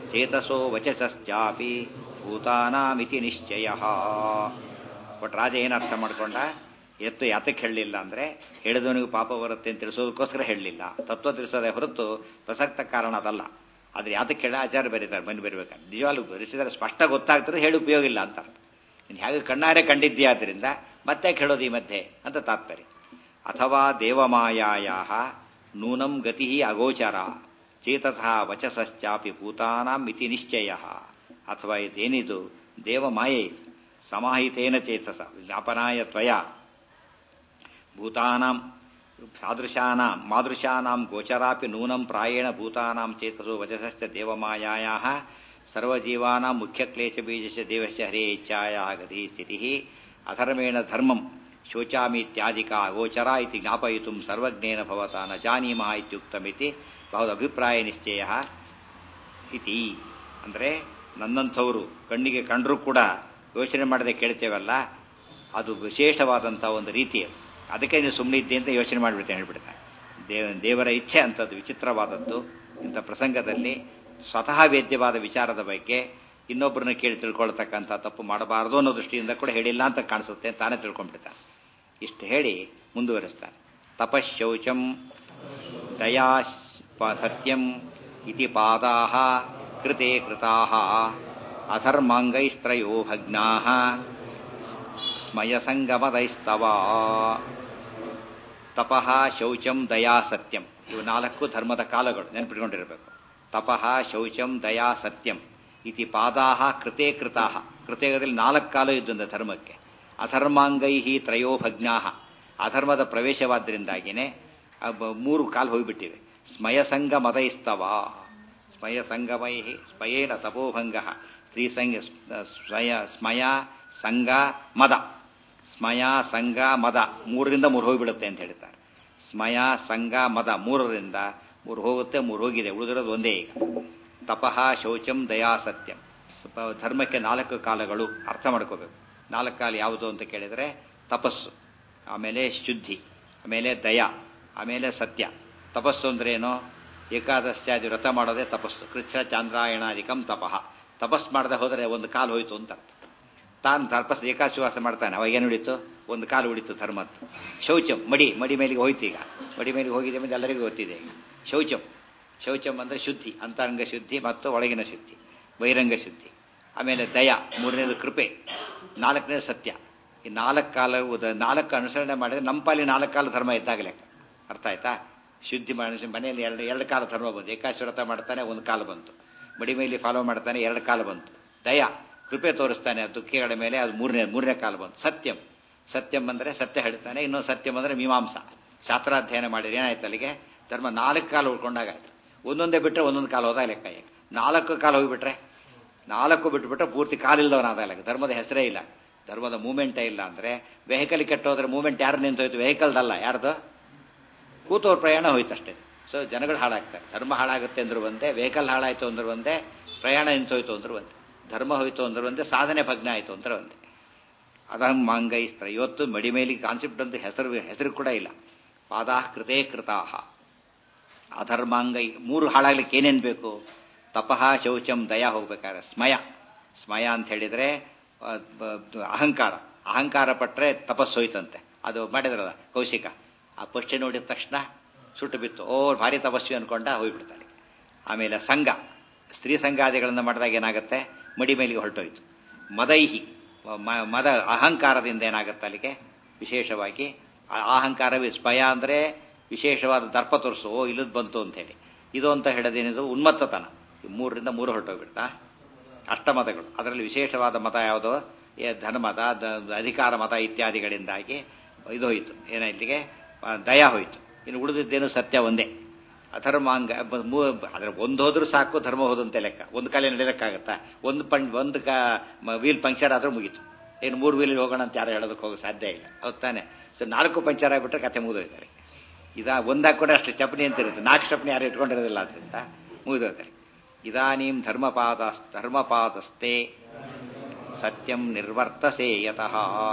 ಚೇತಸೋ ವಚಸಶ್ಚಾಪಿ ಭೂತಾನಾಮಿತಿ ನಿಶ್ಚಯ ಬಟ್ ರಾಜ ಏನು ಅರ್ಥ ಮಾಡ್ಕೊಂಡ ಎತ್ತು ಯಾತಕ್ಕೆ ಹೇಳಲಿಲ್ಲ ಅಂದ್ರೆ ಹೇಳಿದವನಿಗೂ ಪಾಪ ಬರುತ್ತೆ ಅಂತ ತಿಳಿಸೋದಕ್ಕೋಸ್ಕರ ಹೇಳಲಿಲ್ಲ ತತ್ವ ತಿಳಿಸೋದೇ ಹೊರತು ಪ್ರಸಕ್ತ ಕಾರಣ ಅದಲ್ಲ ಆದ್ರೆ ಯಾತಕ್ಕೆ ಹೇಳ ಆಚಾರ ಬರೀತಾರೆ ಮನೆ ಬರೀಬೇಕಾದ್ರೆ ನಿಜವಾಗ್ಲೂ ಬರೆಸಿದರೆ ಸ್ಪಷ್ಟ ಗೊತ್ತಾಗ್ತದೆ ಹೇಳಿ ಉಪಯೋಗ ಇಲ್ಲ ಅಂತ ಅರ್ಥ ನೀನು ಹೇಗೆ ಕಣ್ಣಾರೆ ಕಂಡಿದ್ದೀಯಾದ್ರಿಂದ ಮತ್ತೆ ಹೇಳೋದು ಈ ಮಧ್ಯೆ ಅಂತ ತಾತ್ಪರ್ಯ ಅಥವಾ ದೇವಮಾಯಾಯ ನೂನಂ ಗತಿ ಅಗೋಚರ ಚೇತಸಃ ವಚಸಶ್ಚಾಪಿ ಭೂತಾನಾಂ ಇತಿ ನಿಶ್ಚಯ ಅಥವಾ ಇದೇನಿದು ದೇವಮಾಯೆ ಸಮಾಹಿತೇನ ಚೇತಸ ಜ್ಞಾಪನಾಯ ತ್ವಯ ಭೂತಾನಾಂ ಸಾದೃಶಾನಾಂ ಮಾದೃಶಾನಾಂ ಗೋಚರಾಪಿ ನೂನಂ ಪ್ರಾಯೇಣ ಭೂತಾನಾಂ ಚೇತಸೋ ವಚಸಶ್ಚ ದೇವಮಾಯಾಯಾಃ ಸರ್ವಜೀವಾನಾಂ ಮುಖ್ಯಕ್ಲೇಶಬೀಜಸ್ಯ ದೇವಸ್ಯ ಹರೇ ಇಚ್ಛಾಯಾः ಗತಿ ಸ್ಥಿತಿः ಅಧರ್ಮೇಣ ಧರ್ಮಂ ಶೋಚಾಮೀತ್ಯಾದಿಕ ಅಗೋಚರ ಇತಿ ಜ್ಞಾಪಯಿತುಂ ಸರ್ವಜ್ಞೇನ ಭವತಾ ನ ಜಾನೀಮಃ ಇತ್ಯುಕ್ತಮಿತಿ ಬಹುದ ಅಭಿಪ್ರಾಯ ನಿಶ್ಚಯ ಇತಿ ಅಂದರೆ ನನ್ನಂಥವರು ಕಣ್ಣಿಗೆ ಕಂಡರೂ ಕೂಡ ಯೋಚನೆ ಮಾಡದೆ ಕೇಳ್ತೇವಲ್ಲ ಅದು ವಿಶೇಷವಾದಂಥ ಒಂದು ರೀತಿ ಅದು. ಅದಕ್ಕೆ ನೀವು ಸುಮ್ಮನೆ ಇದ್ದೆ ಅಂತ ಯೋಚನೆ ಮಾಡಿಬಿಡ್ತೇನೆ ಹೇಳ್ಬಿಡ್ತಾರೆ ದೇವ ದೇವರ ಇಚ್ಛೆ ಅಂಥದ್ದು ವಿಚಿತ್ರವಾದದ್ದು ಇಂಥ ಪ್ರಸಂಗದಲ್ಲಿ ಸ್ವತಃ ವೇದ್ಯವಾದ ವಿಚಾರದ ಬಗ್ಗೆ ಇನ್ನೊಬ್ಬರನ್ನ ಕೇಳಿ ತಿಳ್ಕೊಳ್ತಕ್ಕಂಥ ತಪ್ಪು ಮಾಡಬಾರದು ಅನ್ನೋ ದೃಷ್ಟಿಯಿಂದ ಕೂಡ ಹೇಳಿಲ್ಲ ಅಂತ ಕಾಣಿಸುತ್ತೆ ತಾನೇ ತಿಳ್ಕೊಂಡ್ಬಿಡ್ತಾನೆ ಇಷ್ಟು ಹೇಳಿ ಮುಂದುವರಿಸ್ತಾನೆ ತಪಶೌಚಂ ದಯಾ ಪ- ಸತ್ಯಂ ಇತಿ ಪಾದಾಹ ಕೃತೆ ಕೃತಾಹ ಅಧರ್ಮಾಂಗೈಸ್ತ್ರಯೋ ಭಗ್ನಾಹ ಸ್ಮಯಸಂಗಮದೈಸ್ತವ ತಪಃ ಶೌಚಂ ದಯಾ ಸತ್ಯಂ ಇವು ನಾಲ್ಕು ಧರ್ಮದ ಕಾಲಗಳು ನೆನಪಿಟ್ಕೊಂಡಿರಬೇಕು ತಪಃ ಶೌಚಂ ದಯಾ ಸತ್ಯಂ ಇತಿ ಪಾದಾಹ ಕೃತೆ ಕೃತಾಹ ಕೃತೇಗದಲ್ಲಿ ನಾಲ್ಕು ಕಾಲ ಇದ್ದಂತೆ ಧರ್ಮಕ್ಕೆ ಅಧರ್ಮಾಂಗೈ ತ್ರಯೋ ಭಗ್ನಾಹ ಅಧರ್ಮದ ಪ್ರವೇಶವಾದ್ದರಿಂದಾಗಿನೇ ಅಬ್ಬ- ಮೂರು ಕಾಲು ಹೋಗಿಬಿಟ್ಟಿವೆ ಸ್ಮಯಸಂಗ ಮದೈಸ್ತವ ಸ್ಮಯಸಂಗಮೈ ಸ್ಮಯೇನ ತಪೋಭಂಗ ಸ್ತ್ರೀಸಂಗ ಸ್ವಯ ಸ್ಮಯ ಸಂಗ ಮದ ಸ್ಮಯ ಸಂಗ ಮದ ಮೂರರಿಂದ ಮೂರು ಹೋಗಿಬಿಡುತ್ತೆ ಅಂತ ಹೇಳ್ತಾರೆ ಸ್ಮಯ ಸಂಗ ಮದ ಮೂರರಿಂದ ಮೂರು ಹೋಗುತ್ತೆ ಮೂರು ಹೋಗಿದೆ ಉಳಿದಿರೋದು ಒಂದೇ ಈಗ ತಪಃ ಶೌಚಂ ದಯಾ ಸತ್ಯಂ ಸ- ಧರ್ಮಕ್ಕೆ ನಾಲ್ಕು ಕಾಲಗಳು ಅರ್ಥ ಮಾಡ್ಕೋಬೇಕು ನಾಲ್ಕು ಕಾಲ ಯಾವುದು ಅಂತ ಕೇಳಿದರೆ ತಪಸ್ಸು ಆಮೇಲೆ ಶುದ್ಧಿ ಆಮೇಲೆ ದಯ ಆಮೇಲೆ ಸತ್ಯ ತಪಸ್ಸು ಅಂದ್ರೆ ಏನು ಏಕಾದಶ್ಯಾದಿ ವ್ರತ ಮಾಡೋದೇ ತಪಸ್ಸು ಕೃಚ್ಛ ಚಾಂದ್ರಾಯಣಾಧಿಕಂ ತಪಃ ತಪಸ್ ಮಾಡದೆ ಹೋದರೆ ಒಂದು ಕಾಲು ಹೋಯ್ತು ಅಂತ ಅರ್ಥ ತಾನು ತಪಸ್ ಏಕಾಶ್ವಾಸ ಮಾಡ್ತಾನೆ ಅವಾಗ ಏನು ಉಳಿತು ಒಂದು ಕಾಲು ಉಳಿತು ಧರ್ಮದ್ದು ಶೌಚಂ ಮಡಿ ಮಡಿ ಮೇಲಿಗೆ ಹೋಯ್ತು ಈಗ ಮಡಿ ಮೇಲಿಗೆ ಹೋಗಿದೆ ಮೇಲೆ ಎಲ್ಲರಿಗೂ ಗೊತ್ತಿದೆ ಈಗ ಶೌಚಂ ಶೌಚಂ ಅಂದರೆ ಶುದ್ಧಿ ಅಂತರಂಗ ಶುದ್ಧಿ ಮತ್ತು ಒಳಗಿನ ಶುದ್ಧಿ ಬಹಿರಂಗ ಶುದ್ಧಿ ಆಮೇಲೆ ದಯ ಮೂರನೇದು ಕೃಪೆ ನಾಲ್ಕನೇದು ಸತ್ಯ ಈ ನಾಲ್ಕು ಕಾಲ ಉದ- ನಾಲ್ಕು ಅನುಸರಣೆ ಮಾಡಿದ್ರೆ ನಮ್ಮ ಪಾಲಿ ನಾಲ್ಕು ಕಾಲ ಧರ್ಮ ಇದ್ದಾಗ ಲೆಕ್ಕ ಅರ್ಥ ಆಯ್ತಾ ಶುದ್ಧಿ ಮಾಡಿ ಮನೆಯಲ್ಲಿ ಎರಡು ಎರಡು ಕಾಲ ಧರ್ಮ ಬಂತು ಏಕಾಶಿ ವ್ರತ ಮಾಡ್ತಾನೆ ಒಂದು ಕಾಲ ಬಂತು ಮಡಿ ಮೇಲೆ ಫಾಲೋ ಮಾಡ್ತಾನೆ ಎರಡು ಕಾಲ ಬಂತು ದಯ ಕೃಪೆ ತೋರಿಸ್ತಾನೆ ಆ ದುಃಖಿಗಳ ಮೇಲೆ ಅದು ಮೂರನೇ ಮೂರನೇ ಕಾಲ ಬಂತು ಸತ್ಯಂ ಸತ್ಯಂ ಅಂದರೆ ಸತ್ಯ ಹೇಳ್ತಾನೆ ಇನ್ನೊಂದು ಸತ್ಯಂ ಅಂದರೆ ಮೀಮಾಂಸ ಶಾಸ್ತ್ರಾಧ್ಯಯನ ಮಾಡಿದ್ರೆ ಏನಾಯ್ತು ಅಲ್ಲಿಗೆ ಧರ್ಮ ನಾಲ್ಕು ಕಾಲ ಉಳ್ಕೊಂಡಾಗಾಯ್ತು ಒಂದೊಂದೇ ಬಿಟ್ಟರೆ ಒಂದೊಂದು ಕಾಲ ಹೋದಾಗ ಲೆಕ್ಕ ಈಗ ನಾಲ್ಕು ಕಾಲ ಹೋಗಿಬಿಟ್ರೆ ನಾಲ್ಕು ಬಿಟ್ಬಿಟ್ರೆ ಪೂರ್ತಿ ಕಾಲಿಲ್ದವನಾದ ಲೆಕ್ಕ ಧರ್ಮದ ಹೆಸರೇ ಇಲ್ಲ ಧರ್ಮದ ಮೂಮೆಂಟೇ ಇಲ್ಲ ಅಂದ್ರೆ ವೆಹಿಕಲ್ ಕೆಟ್ಟೋದ್ರೆ ಮೂಮೆಂಟ್ ಯಾರು ನಿಂತೋಯ್ತು ವೆಹಿಕಲ್ದಲ್ಲ ಯಾರ್ದು ಕೂತವ್ರ ಪ್ರಯಾಣ ಹೋಯ್ತಷ್ಟೇ ಸೊ ಜನಗಳು ಹಾಳಾಗ್ತಾರೆ ಧರ್ಮ ಹಾಳಾಗುತ್ತೆ ಅಂದ್ರು ಒಂದೇ ವೆಹಿಕಲ್ ಹಾಳಾಯ್ತು ಅಂದ್ರೆ ಒಂದೇ ಪ್ರಯಾಣ ನಿಂತೋಯ್ತು ಅಂದ್ರೆ ಒಂದೇ ಧರ್ಮ ಹೋಯ್ತು ಅಂದ್ರೆ ಒಂದೇ ಸಾಧನೆ ಭಗ್ನ ಆಯ್ತು ಅಂದ್ರೆ ಒಂದೇ ಅದಂ ಮಾಂಗೈಸ್ತ್ರ ಇವತ್ತು ಮಡಿ ಮೇಲೆ ಕಾನ್ಸೆಪ್ಟ್ ಅಂತ ಹೆಸರು ಹೆಸರು ಕೂಡ ಇಲ್ಲ ಪಾದಾಹ ಕೃತೇ ಕೃತಾಹ ಅಧರ್ಮಾಂಗೈ ಮೂರು ಹಾಳಾಗ್ಲಿಕ್ಕೆ ಏನೇನು ಬೇಕು ತಪಃ ಶೌಚಂ ದಯ ಹೋಗ್ಬೇಕಾದ್ರೆ ಸ್ಮಯ ಸ್ಮಯ ಅಂತ ಹೇಳಿದ್ರೆ ಆ, ಬ- ಅಹಂಕಾರ ಅಹಂಕಾರ ಪಟ್ರೆ ತಪಸ್ಸು ಹೋಯ್ತಂತೆ ಅದು ಮಾಡಿದ್ರಲ್ಲ ಕೌಶಿಕ ಆ ಪಕ್ಷಿ ನೋಡಿದ ತಕ್ಷಣ ಸುಟ್ಟು ಬಿತ್ತು ಓ ಭಾರಿ ತಪಸ್ವಿ ಅನ್ಕೊಂಡ ಹೋಗ್ಬಿಡ್ತಾನೆ ಆಮೇಲೆ ಸಂಘ ಸ್ತ್ರೀ ಸಂಘಾದಿಗಳನ್ನು ಮಾಡಿದಾಗ ಏನಾಗುತ್ತೆ ಮಡಿ ಮೇಲಿಗೆ ಹೊರಟೋಯ್ತು ಮದೈಹಿ ಮ- ಮದ ಅಹಂಕಾರದಿಂದ ಏನಾಗುತ್ತೆ ಅಲ್ಲಿಗೆ ವಿಶೇಷವಾಗಿ ಆ ಅಹಂಕಾರವೇ ಸ್ಪಯ ಅಂದರೆ ವಿಶೇಷವಾದ ದರ್ಪ ತೋರಿಸು ಓ ಇಲ್ಲದ್ ಬಂತು ಅಂತ ಹೇಳಿ ಇದು ಅಂತ ಹೇಳೋದೇನಿದು ಉನ್ಮತ್ತತನ ಈ ಮೂರರಿಂದ ಮೂರು ಹೊರಟೋಗ್ಬಿಡ್ತಾ ಅಷ್ಟಮತಗಳು ಅದರಲ್ಲಿ ವಿಶೇಷವಾದ ಮತ ಯಾವುದು ಏ ಧನಮತ ದ- ಅಧಿಕಾರ ಮತ ಇತ್ಯಾದಿಗಳಿಂದಾಗಿ ಇದು ಹೋಯಿತು ಏನ ಇಲ್ಲಿಗೆ ಆ, ದಯ ಹೋಯಿತು ಇನ್ನು ಉಳಿದಿದ್ದೇನು ಸತ್ಯ ಒಂದೇ ಅಧರ್ಮಾಂಗ ಬ- ಮೂ- ಅದ್ರ ಒಂದು ಹೋದ್ರೂ ಸಾಕು ಧರ್ಮ ಹೋದಂತೆ ಲೆಕ್ಕ ಒಂದು ಕಾಲೇ ನಡೀಲಿಕ್ಕಾಗತ್ತಾ ಒಂದು ಪಂ ಒಂದು ಕಾ ವೀಲ್ ಪಂಕ್ಚರ್ ಆದ್ರೂ ಮುಗೀತು ಏನು ಮೂರು ವೀಲ್ ಹೋಗೋಣ ಅಂತ ಯಾರು ಹೇಳೋದಕ್ಕೆ ಹೋಗೋ ಸಾಧ್ಯ ಇಲ್ಲ ಹೌದ್ ತಾನೆ ಸೊ ನಾಲ್ಕು ಪಂಕ್ಚರ್ ಆಗಿಬಿಟ್ರೆ ಕತೆ ಮುಗಿದೋಯ್ತಾರೆ ಇದ ಒಂದಾಕೊಂಡ್ರೆ ಅಷ್ಟು ಸ್ಟೆಪ್ನಿ ಅಂತ ಇರುತ್ತೆ ನಾಲ್ಕು ಸ್ಟೆಪ್ನಿ ಯಾರು ಇಟ್ಕೊಂಡಿರೋದಿಲ್ಲ ಅದರಿಂದ ಮುಗಿದೋಗ್ತಾರೆ ಇದಾನೀಂ ಧರ್ಮಪಾದ ಧರ್ಮಪಾದಸ್ತೆ ಸತ್ಯಂ ನಿರ್ವರ್ತಸೆ ಯತಃ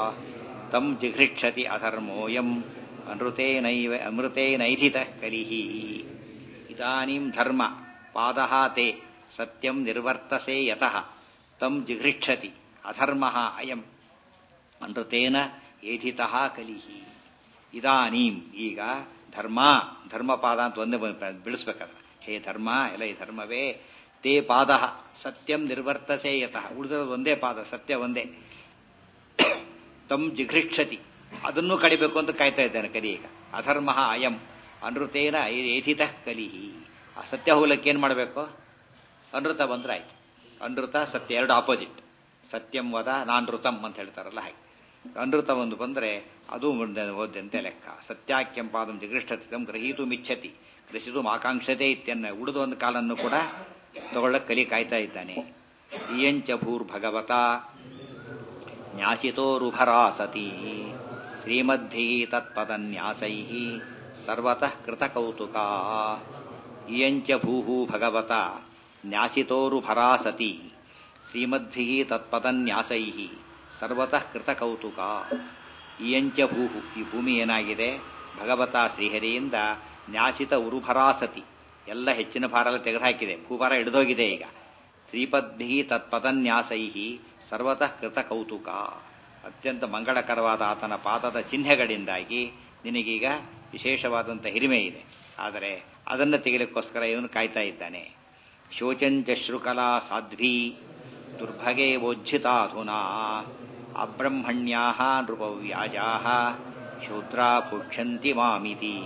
ತಂ ಜಿಘೃಕ್ಷತಿ ಅಧರ್ಮೋಯಂ ಅನೃತೇನೈವ ಅಮೃತೇನೈಧಿತ ಕಲಿಹಿ ಇದಾನೀಂ ಧರ್ಮ ಪಾದಃ ತೇ ಸತ್ಯಂ ನಿರ್ವರ್ತಸೆ ಯತಃ ತಂ ಜಿಘೃಕ್ಷತಿ ಅಧರ್ಮ ಅಯಂ ಅನೃತೇನ ಏಧಿತಃ ಕಲಿಹಿ ಇದಾನೀಂ ಈಗ ಧರ್ಮ ಧರ್ಮಪಾದ ಅಂತ ಒಂದೇ ಬಿಡಿಸ್ಬೇಕಾದ್ರೆ ಹೇ ಧರ್ಮ ಎಲ್ಲ ಈ ಧರ್ಮವೇ ತೇ ಪಾದ ಸತ್ಯಂ ನಿರ್ವರ್ತಸೆ ಯತಃ ಉಳಿದಿರೋದು ಒಂದೇ ಪಾದ ಸತ್ಯ ಒಂದೇ ತಂ ಜಿಘೃಕ್ಷತಿ ಅದನ್ನೂ ಕಡಿಬೇಕು ಅಂತ ಕಾಯ್ತಾ ಇದ್ದಾನೆ ಕಲಿ ಈಗ ಅಧರ್ಮ ಅಯಂ ಅನೃತೇನ ಏಧಿತ ಕಲಿಹಿ ಆ ಸತ್ಯ ಹೋಗ್ಲಿಕ್ಕೆ ಏನು ಮಾಡಬೇಕು ಅನೃತ ಬಂದ್ರೆ ಆಯ್ತು ಅನೃತ ಸತ್ಯ ಎರಡು ಆಪೋಸಿಟ್ ಸತ್ಯಂ ವದ ನಾನೃತಂ ಅಂತ ಹೇಳ್ತಾರಲ್ಲ ಹಾಗೆ ಅನೃತ ಒಂದು ಬಂದ್ರೆ ಅದು ಓದ್ಯಂತೆ ಲೆಕ್ಕ ಸತ್ಯಾಖ್ಯಂ ಪಾದಂ ಜಿಗೃಷ್ಟತಿತಂ ಗ್ರಹೀತು ಮಿಚ್ಛತಿ ಕೃಷಿದು ಆಕಾಂಕ್ಷತೆ ಇತ್ಯನ್ನ ಉಳಿದ ಒಂದು ಕಾಲನ್ನು ಕೂಡ ತಗೊಳ್ಳಕ್ಕೆ ಕಲಿ ಕಾಯ್ತಾ ಇದ್ದಾನೆ ಇಯಂಚ ಭೂರ್ಭಗವತ ನ್ಯಾಸಿತೋರುಭರಾ ಸತಿ ಶ್ರೀಮದ್ಭಿ ತತ್ಪದನ್ಯಾಸೈ ಸರ್ವತಃ ಕೃತಕೌತುಕ ಇಯಂಚ ಭೂ ಭಗವತ ನ್ಯಾಸಿತೋರುಭರಾ ಸತಿ ಶ್ರೀಮದ್ಭಿ ತತ್ಪದನ್ಯಾಸೈ ಸರ್ವತಃ ಕೃತಕೌತುಕ ಇಯಂಚ ಭೂ ಈ ಭೂಮಿ ಏನಾಗಿದೆ ಭಗವತ ಶ್ರೀಹರಿಯಿಂದ ನ್ಯಾಸಿತ ಉರುಭರಾಸತಿ ಎಲ್ಲ ಹೆಚ್ಚಿನ ಭಾರ ಎಲ್ಲ ತೆಗೆದುಹಾಕಿದೆ ಭೂಭಾರ ಹಿಡಿದೋಗಿದೆ ಈಗ ಶ್ರೀಪದ್ಭಿ ತತ್ಪದನ್ಯಾಸೈ ಸರ್ವತಃ ಕೃತ ಕೌತುಕ ಅತ್ಯಂತ ಮಂಗಳಕರವಾದ ಆತನ ಪಾದದ ಚಿಹ್ನೆಗಳಿಂದಾಗಿ ನಿನಗೀಗ ವಿಶೇಷವಾದಂಥ ಹಿರಿಮೆ ಇದೆ ಆದರೆ ಅದನ್ನು ತೆಗೆಲಿಕ್ಕೋಸ್ಕರ ಇವನು ಕಾಯ್ತಾ ಇದ್ದಾನೆ ಶೋಚಂಚ ಶ್ರುಕಲಾ ಸಾಧ್ವಿ ದುರ್ಭಗೆ ವೋಜ್ಜಿತಾಧುನಾ ಅಬ್ರಹ್ಮಣ್ಯಾ ನೃಪವ್ಯಾಜಾ ಶೂದ್ರಾ ಭುಕ್ಷಂತಿ ಮಾಮಿತಿ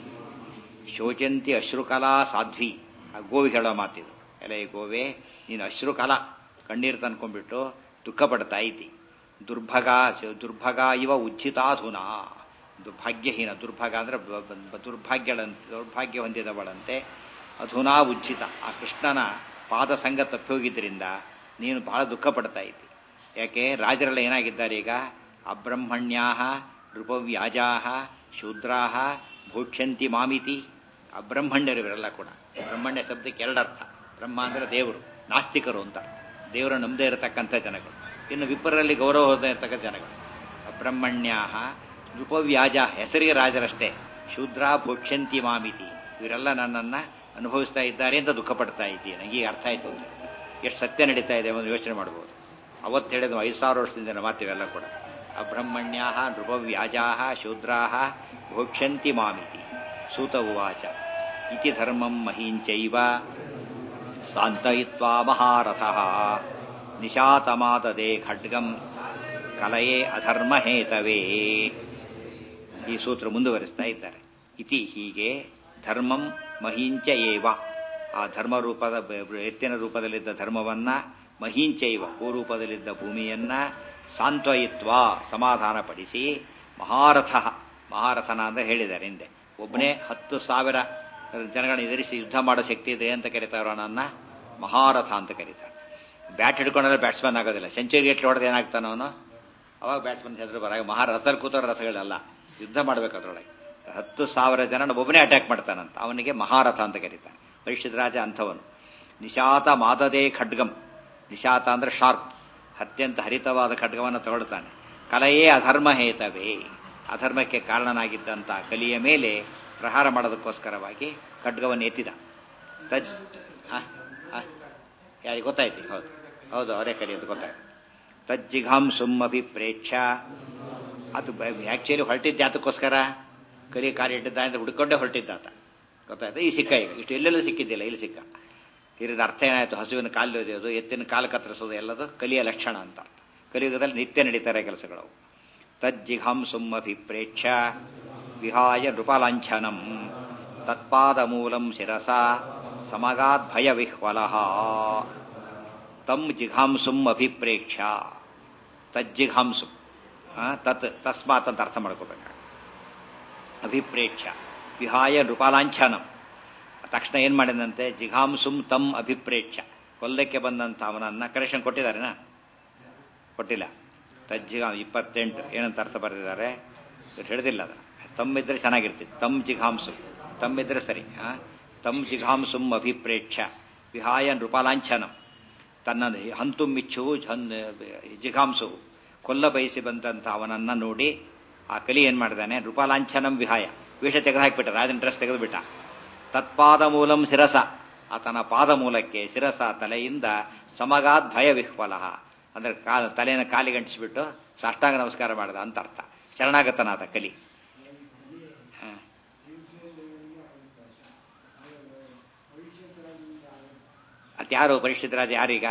ಶೋಚಂತಿ ಅಶ್ರುಕಲಾ ಸಾಧ್ವಿ ಆ ಗೋವಿ ಹೇಳೋ ಮಾತಿದು ಎಲ್ಲ ಈ ಗೋವೆ ನೀನು ಅಶ್ರುಕಲಾ ಕಣ್ಣೀರು ತಂದ್ಕೊಂಡ್ಬಿಟ್ಟು ದುಃಖ ಪಡ್ತಾ ಇದ್ದಿ ದುರ್ಭಗ ದುರ್ಭಗ ಇವ ಉಜ್ಜಿತಾಧುನಾ ದುರ್ಭಾಗ್ಯಹೀನ ದುರ್ಭಾಗ ಅಂದ್ರೆ ದುರ್ಭಾಗ್ಯಳಂತೆ ದೌರ್ಭಾಗ್ಯ ಹೊಂದಿದವಳಂತೆ ಅಧುನಾ ಉಜ್ಜಿತ ಆ ಕೃಷ್ಣನ ಪಾದ ಸಂಘ ತಪ್ಪೋಗಿದ್ದರಿಂದ ನೀನು ಬಹಳ ದುಃಖ ಪಡ್ತಾ ಇದ್ದಿ ಯಾಕೆ ರಾಜರೆಲ್ಲ ಏನಾಗಿದ್ದಾರೆ ಈಗ ಅಬ್ರಹ್ಮಣ್ಯಾ ನೃಪವ್ಯಾಜಾ ಶೂದ್ರಾ ಭೋಕ್ಷಂತಿ ಮಾಮಿತಿ ಅಬ್ರಹ್ಮಣ್ಯರು ಇವರೆಲ್ಲ ಕೂಡ ಬ್ರಹ್ಮಣ್ಯ ಶಬ್ದಕ್ಕೆ ಎರಡರ್ಥ ಬ್ರಹ್ಮ ಅಂದ್ರೆ ದೇವರು ನಾಸ್ತಿಕರು ಅಂತ ದೇವರ ನಂಬದೇ ಇರತಕ್ಕಂಥ ಜನಗಳು ಇನ್ನು ವಿಪರಲ್ಲಿ ಗೌರವ ಹೋದ ಇರತಕ್ಕಂಥ ಜನಗಳು ಅಬ್ರಹ್ಮಣ್ಯ ನೃಪವ್ಯಾಜ ಹೆಸರಿಗೆ ರಾಜರಷ್ಟೇ ಶೂದ್ರ ಭೋಕ್ಷಂತಿ ಮಾಮಿತಿ ಇವರೆಲ್ಲ ನನ್ನನ್ನ ಅನುಭವಿಸ್ತಾ ಇದ್ದಾರೆ ಅಂತ ದುಃಖ ಪಡ್ತಾ ಇದ್ದೀನಿ ನನಗೆ ಈಗ ಅರ್ಥ ಆಯ್ತು ಅಂತ ಎಷ್ಟು ಸತ್ಯ ನಡೀತಾ ಇದೆ ಒಂದು ಯೋಚನೆ ಮಾಡ್ಬೋದು ಅವತ್ತು ಹೇಳಿದ ಐದು ಸಾವಿರ ವರ್ಷದಿಂದ ಮಾತಿವೆಲ್ಲ ಕೂಡ ಅಬ್ರಹ್ಮಣ್ಯಾ ನೃಪವ್ಯಾಜಾ ಶೂದ್ರಾ ಭೋಕ್ಷಂತಿ ಮಾಮಿತಿ ಸೂತ ಉವಾಚ ಇತಿ ಧರ್ಮಂ ಮಹೀಂಚೈವ ಸಾಂತಯಿತ್ವಾ ಮಹಾರಥ ನಿಶಾತಮಾದದೆ ಖಡ್ಗಂ ಕಲಯೇ ಅಧರ್ಮ ಹೇತವೇ ಈ ಸೂತ್ರ ಮುಂದುವರಿಸ್ತಾ ಇದ್ದಾರೆ ಇತಿ ಹೀಗೆ ಧರ್ಮಂ ಮಹೀಂಚ ಏವ ಆ ಧರ್ಮ ರೂಪದ ಎತ್ತಿನ ರೂಪದಲ್ಲಿದ್ದ ಧರ್ಮವನ್ನ ಮಹೀಂಚೈವ ಭೂರೂಪದಲ್ಲಿದ್ದ ಭೂಮಿಯನ್ನ ಸಾಂತ್ವಯಿತ್ವ ಸಮಾಧಾನಪಡಿಸಿ ಮಹಾರಥ ಮಹಾರಥನ ಅಂತ ಹೇಳಿದ್ದಾರೆ ಹಿಂದೆ ಒಬ್ಬನೇ ಹತ್ತು ಸಾವಿರ ಜನಗಳನ್ನ ಎದುರಿಸಿ ಯುದ್ಧ ಮಾಡೋ ಶಕ್ತಿ ಇದೆ ಅಂತ ಕರೀತಾರೋ ನನ್ನ ಮಹಾರಥ ಅಂತ ಕರೀತಾರೆ ಬ್ಯಾಟ್ ಹಿಡ್ಕೊಂಡ್ರೆ ಬ್ಯಾಟ್ಸ್ಮನ್ ಆಗೋದಿಲ್ಲ ಸೆಂಚುರಿ ಗೇಟ್ಲಿ ಹೊಡೆದು ಏನಾಗ್ತಾನ ಅವನು ಅವಾಗ ಬ್ಯಾಟ್ಸ್ಮನ್ ಹೆಸರು ಬರಾಗ ಮಹಾರಥಲ್ಲಿ ಕೂತೋ ರಥಗಳಲ್ಲ ಯುದ್ಧ ಮಾಡ್ಬೇಕು ಅದ್ರೊಳಗೆ ಹತ್ತು ಸಾವಿರ ಜನ ಒಬ್ಬನೇ ಅಟ್ಯಾಕ್ ಮಾಡ್ತಾನಂತ ಅವನಿಗೆ ಮಹಾರಥ ಅಂತ ಕರೀತಾನೆ ಪರೀಕ್ಷಿತ್ ರಾಜ ಅಂಥವನು ನಿಶಾತ ಮಾದದೇ ಖಡ್ಗಂ ನಿಶಾತ ಅಂದ್ರೆ ಶಾರ್ಪ್ ಅತ್ಯಂತ ಹರಿತವಾದ ಖಡ್ಗವನ್ನು ತಗೊಳ್ತಾನೆ ಕಲೆಯೇ ಅಧರ್ಮ ಹೇತವೇ ಅಧರ್ಮಕ್ಕೆ ಕಾರಣನಾಗಿದ್ದಂಥ ಕಲಿಯ ಮೇಲೆ ಪ್ರಹಾರ ಮಾಡೋದಕ್ಕೋಸ್ಕರವಾಗಿ ಖಡ್ಗವನ್ನು ಎತ್ತಿದ ತಜ್ ಯಾರಿಗೆ ಗೊತ್ತಾಯ್ತು ಹೌದು ಹೌದು ಅವರೇ ಕಲಿ ಅಂತ ಗೊತ್ತಾಯ್ತು ತಜ್ಜಿಘಾಂಸುಮ್ ಅಭಿಪ್ರೇಕ್ಷ ಅದು ಆಕ್ಚುಲಿ ಹೊರಟಿದ್ದ ಯಾತಕ್ಕೋಸ್ಕರ ಕಲಿ ಕಾರ್ಯ ಇಟ್ಟಿದ್ದ ಅಂತ ಹುಡ್ಕೊಂಡೇ ಹೊರಟಿದ್ದಾತ ಗೊತ್ತಾಯ್ತು ಈ ಸಿಕ್ಕ ಈಗ ಇಷ್ಟು ಎಲ್ಲೆಲ್ಲೂ ಸಿಕ್ಕಿದ್ದಿಲ್ಲ ಇಲ್ಲಿ ಸಿಕ್ಕ ಇರಿದ ಅರ್ಥ ಏನಾಯ್ತು ಹಸುವಿನ ಕಾಲು ಒದೆಯೋದು ಎತ್ತಿನ ಕಾಲು ಕತ್ತರಿಸೋದು ಎಲ್ಲದು ಕಲಿಯ ಲಕ್ಷಣ ಅಂತ ಕಲಿಯುಗದಲ್ಲಿ ನಿತ್ಯ ನಡೀತಾರೆ ಕೆಲಸಗಳು ತಜ್ಜಿಘಾಂಸುಮ್ ಅಭಿಪ್ರೇಕ್ಷ ವಿಹಾಯ ನೃಪಲಾಂಛನಂ ತತ್ಪಾದ ಮೂಲಂ ಶಿರಸ ಸಮಗಾತ್ ಭಯ ವಿಹ್ವಲ ತಮ್ ಜಿಘಾಂಸುಂ ಅಭಿಪ್ರೇಕ್ಷ ತಜ್ಜಿಘಾಂಸು ತತ್ ತಸ್ಮಾತ್ ಅಂತ ಅರ್ಥ ಮಾಡ್ಕೋಬೇಕಾಗ ಅಭಿಪ್ರೇಕ್ಷ ವಿಹಾಯ ನೃಪಾಲಾಂಛನಂ ತಕ್ಷಣ ಏನ್ ಮಾಡಿದಂತೆ ಜಿಘಾಂಸುಂ ತಮ್ ಅಭಿಪ್ರೇಕ್ಷ ಕೊಲ್ಲಕ್ಕೆ ಬಂದಂತ ಅವನನ್ನ ಕರೆಕ್ಷನ್ ಕೊಟ್ಟಿದ್ದಾರೆನಾ ಕೊಟ್ಟಿಲ್ಲ ತಜ್ಜಿಗ ಇಪ್ಪತ್ತೆಂಟು ಏನಂತ ಅರ್ಥ ಬರೆದಿದ್ದಾರೆ ಹಿಡಿದಿಲ್ಲ ಅದ ತಮ್ಮಿದ್ರೆ ಚೆನ್ನಾಗಿರ್ತಿತ್ತು ತಮ್ ಜಿಘಾಂಸು ತಮ್ಮಿದ್ರೆ ಸರಿ ತಮ್ ಜಿಘಾಂಸುಂ ಅಭಿಪ್ರೇಕ್ಷ ವಿಹಾಯ ನೃಪಾಲಾಂಛನಂ ತನ್ನ ಹಂತು ಮಿಚ್ಚು ಜಿಘಾಂಸು ಕೊಲ್ಲ ಬಯಸಿ ಬಂದಂತ ಅವನನ್ನ ನೋಡಿ ಆ ಕಲಿ ಏನ್ ಮಾಡಿದಾನೆ ನೃಪಾಲಾಂಛನಂ ವಿಹಾಯ ವೇಷ ತೆಗೆದು ಹಾಕಿಬಿಟ್ಟ ರಾಜನ ಡ್ರೆಸ್ ತೆಗೆದುಬಿಟ್ಟ ತತ್ಪಾದ ಮೂಲಂ ಶಿರಸ ಆತನ ಪಾದ ಮೂಲಕ್ಕೆ ಶಿರಸ ತಲೆಯಿಂದ ಸಮಗಾದ್ ಭಯ ವಿಹ್ವಲ ಅಂದ್ರೆ ಕಾ ತಲೆಯನ್ನು ಕಾಲಿಗೆ ಅಂಟಿಸ್ಬಿಟ್ಟು ಸಾಷ್ಟಾಂಗ ನಮಸ್ಕಾರ ಮಾಡಿದ ಅಂತ ಅರ್ಥ ಶರಣಾಗತನಾದ ಕಲಿ ಹ. ಅದ್ಯಾರು ಪರಿಶುದ್ಧರಾಜ ಯಾರೀಗ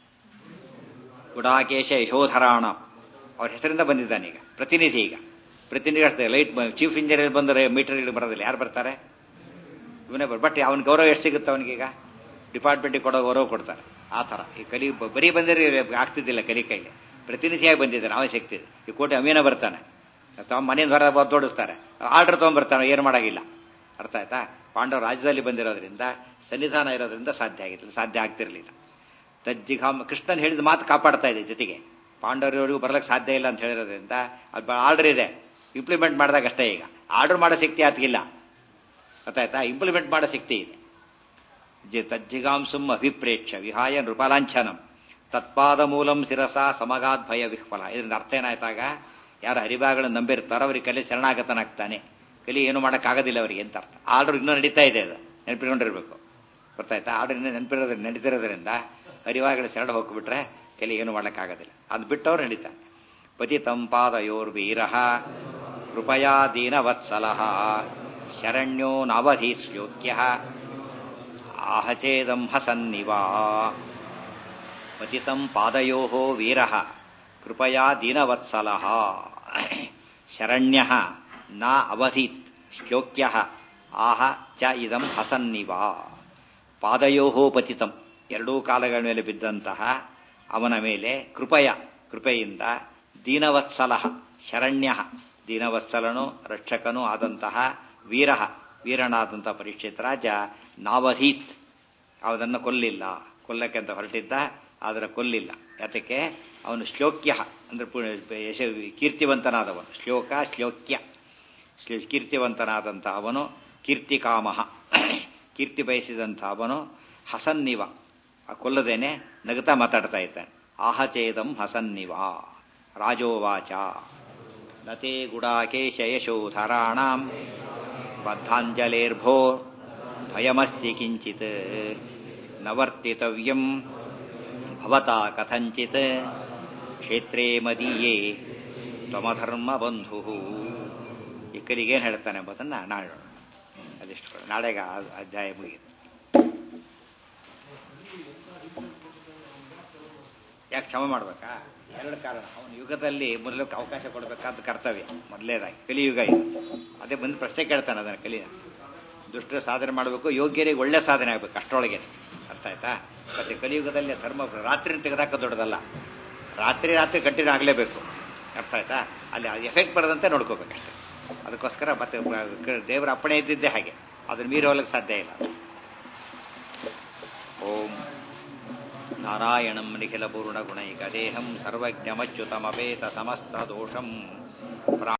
ಗುಡಾಕೇಶ ಯಶೋಧರಾಣ ಅವ್ರ ಹೆಸರಿಂದ ಬಂದಿದ್ದಾನೀಗ ಪ್ರತಿನಿಧಿ ಈಗ ಪ್ರತಿನಿಧಿ ಅಷ್ಟೇ ಲೈಟ್ ಚೀಫ್ ಇಂಜಿನಿಯರ್ ಬಂದರೆ ಮೀಟರ್ಗಳು ಬರೋದಿಲ್ಲ ಯಾರು ಬರ್ತಾರೆ ಇವನೇ ಬರ್ ಬಟ್ ಅವನ ಗೌರವ ಎಷ್ಟು ಸಿಗುತ್ತೆ ಅವನಿಗೀಗ ಡಿಪಾರ್ಟ್ಮೆಂಟಿಗೆ ಕೊಡೋ ಗೌರವ ಕೊಡ್ತಾರೆ ಆ ಥರ ಈ ಕಲಿ ಬ- ಬರೀ ಬಂದರೆ ಆಗ್ತಿದ್ದಿಲ್ಲ ಕಲಿ ಕೈಲಿ ಪ್ರತಿನಿಧಿಯಾಗಿ ಬಂದಿದ್ದಾನೆ ಅವನ ಶಕ್ತಿ ಇದೆ. ಈ ಕೋಟೆ ಅಮೀನ ಬರ್ತಾನೆ ತಮ್ಮ ಮನೆಯಿಂದ ಹೊರ ತೋಡಿಸ್ತಾರೆ ಆರ್ಡರ್ ತೊಗೊಂಡ್ಬರ್ತಾನೆ ಏನು ಮಾಡೋಂಗಿಲ್ಲ ಅರ್ಥ ಆಯ್ತಾ ಪಾಂಡವ ರಾಜ್ಯದಲ್ಲಿ ಬಂದಿರೋದ್ರಿಂದ ಸನ್ನಿಧಾನ ಇರೋದ್ರಿಂದ ಸಾಧ್ಯ ಆಗಿತ್ತು ಸಾಧ್ಯ ಆಗ್ತಿರ್ಲಿಲ್ಲ ತಜ್ಜಿಘಾಮ ಕೃಷ್ಣನ್ ಹೇಳಿದ ಮಾತು ಕಾಪಾಡ್ತಾ ಇದೆ ಜೊತೆಗೆ ಪಾಂಡವರವರಿಗೂ ಬರ್ಲಿಕ್ಕೆ ಸಾಧ್ಯ ಇಲ್ಲ ಅಂತ ಹೇಳಿರೋದ್ರಿಂದ ಅದು ಆರ್ಡರ್ ಇದೆ ಇಂಪ್ಲಿಮೆಂಟ್ ಮಾಡಿದಾಗ ಅಷ್ಟೇ ಈಗ ಆರ್ಡರ್ ಮಾಡೋ ಶಕ್ತಿ ಆತಗಿಲ್ಲ ಗೊತ್ತಾಯ್ತಾ ಇಂಪ್ಲಿಮೆಂಟ್ ಮಾಡೋ ಶಕ್ತಿ ಇದೆ ಜಿ ತಜ್ಜಿಗಾಂಸುಂ ಅಭಿಪ್ರೇಕ್ಷ ವಿಹಾಯ ನೃಪಲಾಂಛನಂ ತತ್ಪಾದ ಮೂಲಂ ಶಿರಸ ಸಮಗಾದ್ ಭಯ ವಿಹ್ವಲ ಇದರಿಂದ ಅರ್ಥ ಏನಾಯ್ತಾಗ ಯಾರು ಹರಿಭಾಗಗಳನ್ನು ನಂಬಿರ್ತಾರೋ ಅವ್ರಿಗೆ ಕಲಿ ಶರಣಾಗತನಾಗ್ತಾನೆ ಕಲಿ ಏನು ಮಾಡೋಕ್ಕಾಗೋದಿಲ್ಲ ಅವರಿಗೆ ಅಂತ ಅರ್ಥ ಆರ್ಡರ್ ಇನ್ನೂ ನಡೀತಾ ಇದೆ ಅದು ನೆನಪಿಕೊಂಡಿರ್ಬೇಕು ಗೊತ್ತಾಯ್ತಾ ಆರ್ಡರ್ ಇನ್ನೂ ನೆನಪಿರೋದ್ರ ನಡೀತಿರೋದ್ರಿಂದ ಹರಿವಾಗಳ ಶರಣ ಹೋಗ್ಬಿಟ್ರೆ ಕಲಿ ಏನು ಮಾಡೋಕ್ಕಾಗೋದಿಲ್ಲ ಅದು ಬಿಟ್ಟವ್ರು ನಡೀತಾನೆ ಪತಿ ತಂಪಾದಯೋರ್ ವೀರ ಕೃಪಯಾ ದೀನವತ್ಸಲಃ ಶರಣ್ಯೋ ನವಧೀತ್ ಶ್ಲೋಕ್ಯ ಆಹಚೇದಂ ಹಸನ್ನಿವಾ ಪತಿತಂ ಪಾದಯೋ ವೀರ ಕೃಪಯಾ ದೀನವತ್ಸಲ ಶರಣ್ಯ ನ ಅವಧೀತ್ ಶ್ಲೋಕ್ಯ ಆಹ ಚ ಇದಂ ಹಸನ್ನಿವಾ ಪಾದಯೋ ಪತಿತಂ ಎರಡೂ ಕಾಲಗಳ ಮೇಲೆ ಬಿದ್ದಂತಹ ಅವನ ಮೇಲೆ ಕೃಪಯ ಕೃಪೆಯಿಂದ ದೀನವತ್ಸಲ ಶರಣ್ಯ ದೀನವತ್ಸಲನು ರಕ್ಷಕನೂ ಆದಂತಹ ವೀರ ವೀರನಾದಂತಹ ಪರೀಕ್ಷಿತ್ ರಾಜ ನಾವಧೀತ್ ಅವನನ್ನು ಕೊಲ್ಲಿಲ್ಲ ಕೊಲ್ಲಕ್ಕೆ ಅಂತ ಹೊರಟಿದ್ದ ಆದರೆ ಕೊಲ್ಲಿಲ್ಲ ಯಾತಕ್ಕೆ ಅವನು ಶ್ಲೋಕ್ಯ ಅಂದ್ರೆ ಪು- ಯಶ ಕೀರ್ತಿವಂತನಾದವನು ಶ್ಲೋಕ ಶ್ಲೋಕ್ಯ ಶ್ಲೋ- ಕೀರ್ತಿವಂತನಾದಂಥ ಅವನು ಕೀರ್ತಿಕಾಮಹ ಕೀರ್ತಿ ಬಯಸಿದಂಥ ಅವನು ಹಸನ್ನಿವ ಆ ಕೊಲ್ಲದೇನೆ ನಗುತ್ತಾ ಮಾತಾಡ್ತಾ ಇದ್ದಾನೆ ಆಹಚೇದಂ ಹಸನ್ನಿವ ರಾಜೋವಾಚ ನತೆ ಗುಡಾಕೇಶ ಯಶೋಧರಾಣಾಂ ಬದ್ಧಾಂಜಲೇರ್ಭೋ ಭಯಮಸ್ತಿ ಕಿಂಚಿತ್ ನ ವರ್ತಿತವ್ಯಂ ಭವತಾ ಕಥಂಚಿತ್ ಕ್ಷೇತ್ರೇ ಮದೀಯೇ ತ್ವಮಧರ್ಮ ಬಂಧು ಈ ಕಲಿಗೆ ಏನು ಹೇಳ್ತಾನೆ ಎಂಬುದನ್ನು ನಾಳೆ ನೋಡೋಣ ಅದಿಷ್ಟು ನಾಳೆಗೆ ಆ ಅಧ್ಯಾಯ ಮುಗಿಯುತ್ತೆ ಯಾಕೆ ಕ್ಷಮ ಮಾಡ್ಬೇಕಾ ಎರಡು ಕಾರಣ ಅವನ ಯುಗದಲ್ಲಿ ಮೊದಲಕ್ಕೆ ಅವಕಾಶ ಕೊಡಬೇಕಾದ ಕರ್ತವ್ಯ ಮೊದಲೇದಾಗಿ ಕಲಿಯುಗ ಇದು ಅದೇ ಬಂದು ಪ್ರಶ್ನೆ ಕೇಳ್ತಾನೆ ಅದನ್ನು ಕಲಿಯ ದುಷ್ಟರ ಸಾಧನೆ ಮಾಡಬೇಕು ಯೋಗ್ಯರಿಗೆ ಒಳ್ಳೆ ಸಾಧನೆ ಆಗಬೇಕು ಅಷ್ಟರೊಳಗೆ ಅರ್ಥ ಆಯ್ತಾ ಮತ್ತೆ ಕಲಿಯುಗದಲ್ಲಿ ಧರ್ಮ ರಾತ್ರಿ ತೆಗೆದಾಕ ದೊಡ್ಡದಲ್ಲ ರಾತ್ರಿ ರಾತ್ರಿ ಕಂಟಿನ್ಯೂ ಆಗಲೇಬೇಕು ಅರ್ಥ ಆಯ್ತಾ ಅಲ್ಲಿ ಎಫೆಕ್ಟ್ ಬರದಂತೆ ನೋಡ್ಕೋಬೇಕಷ್ಟೆ ಅದಕ್ಕೋಸ್ಕರ ಮತ್ತೆ ಬ- ದೇವರ ಅಪ್ಪಣೆ ಇದ್ದಿದ್ದೇ ಹಾಗೆ ಅದನ್ನ ಮೀರಿ ಹೋಗ್ಲಿಕ್ಕೆ ಸಾಧ್ಯ ಇಲ್ಲ ಓಂ ನಾರಾಯಣಂ ನಿಖಿಲ ಪೂರ್ಣ ಗುಣೈಕ ದೇಹಂ ಸರ್ವಜ್ಞಮಚ್ಯುತಮಪೇತ ಸಮಸ್ತ ದೋಷಂ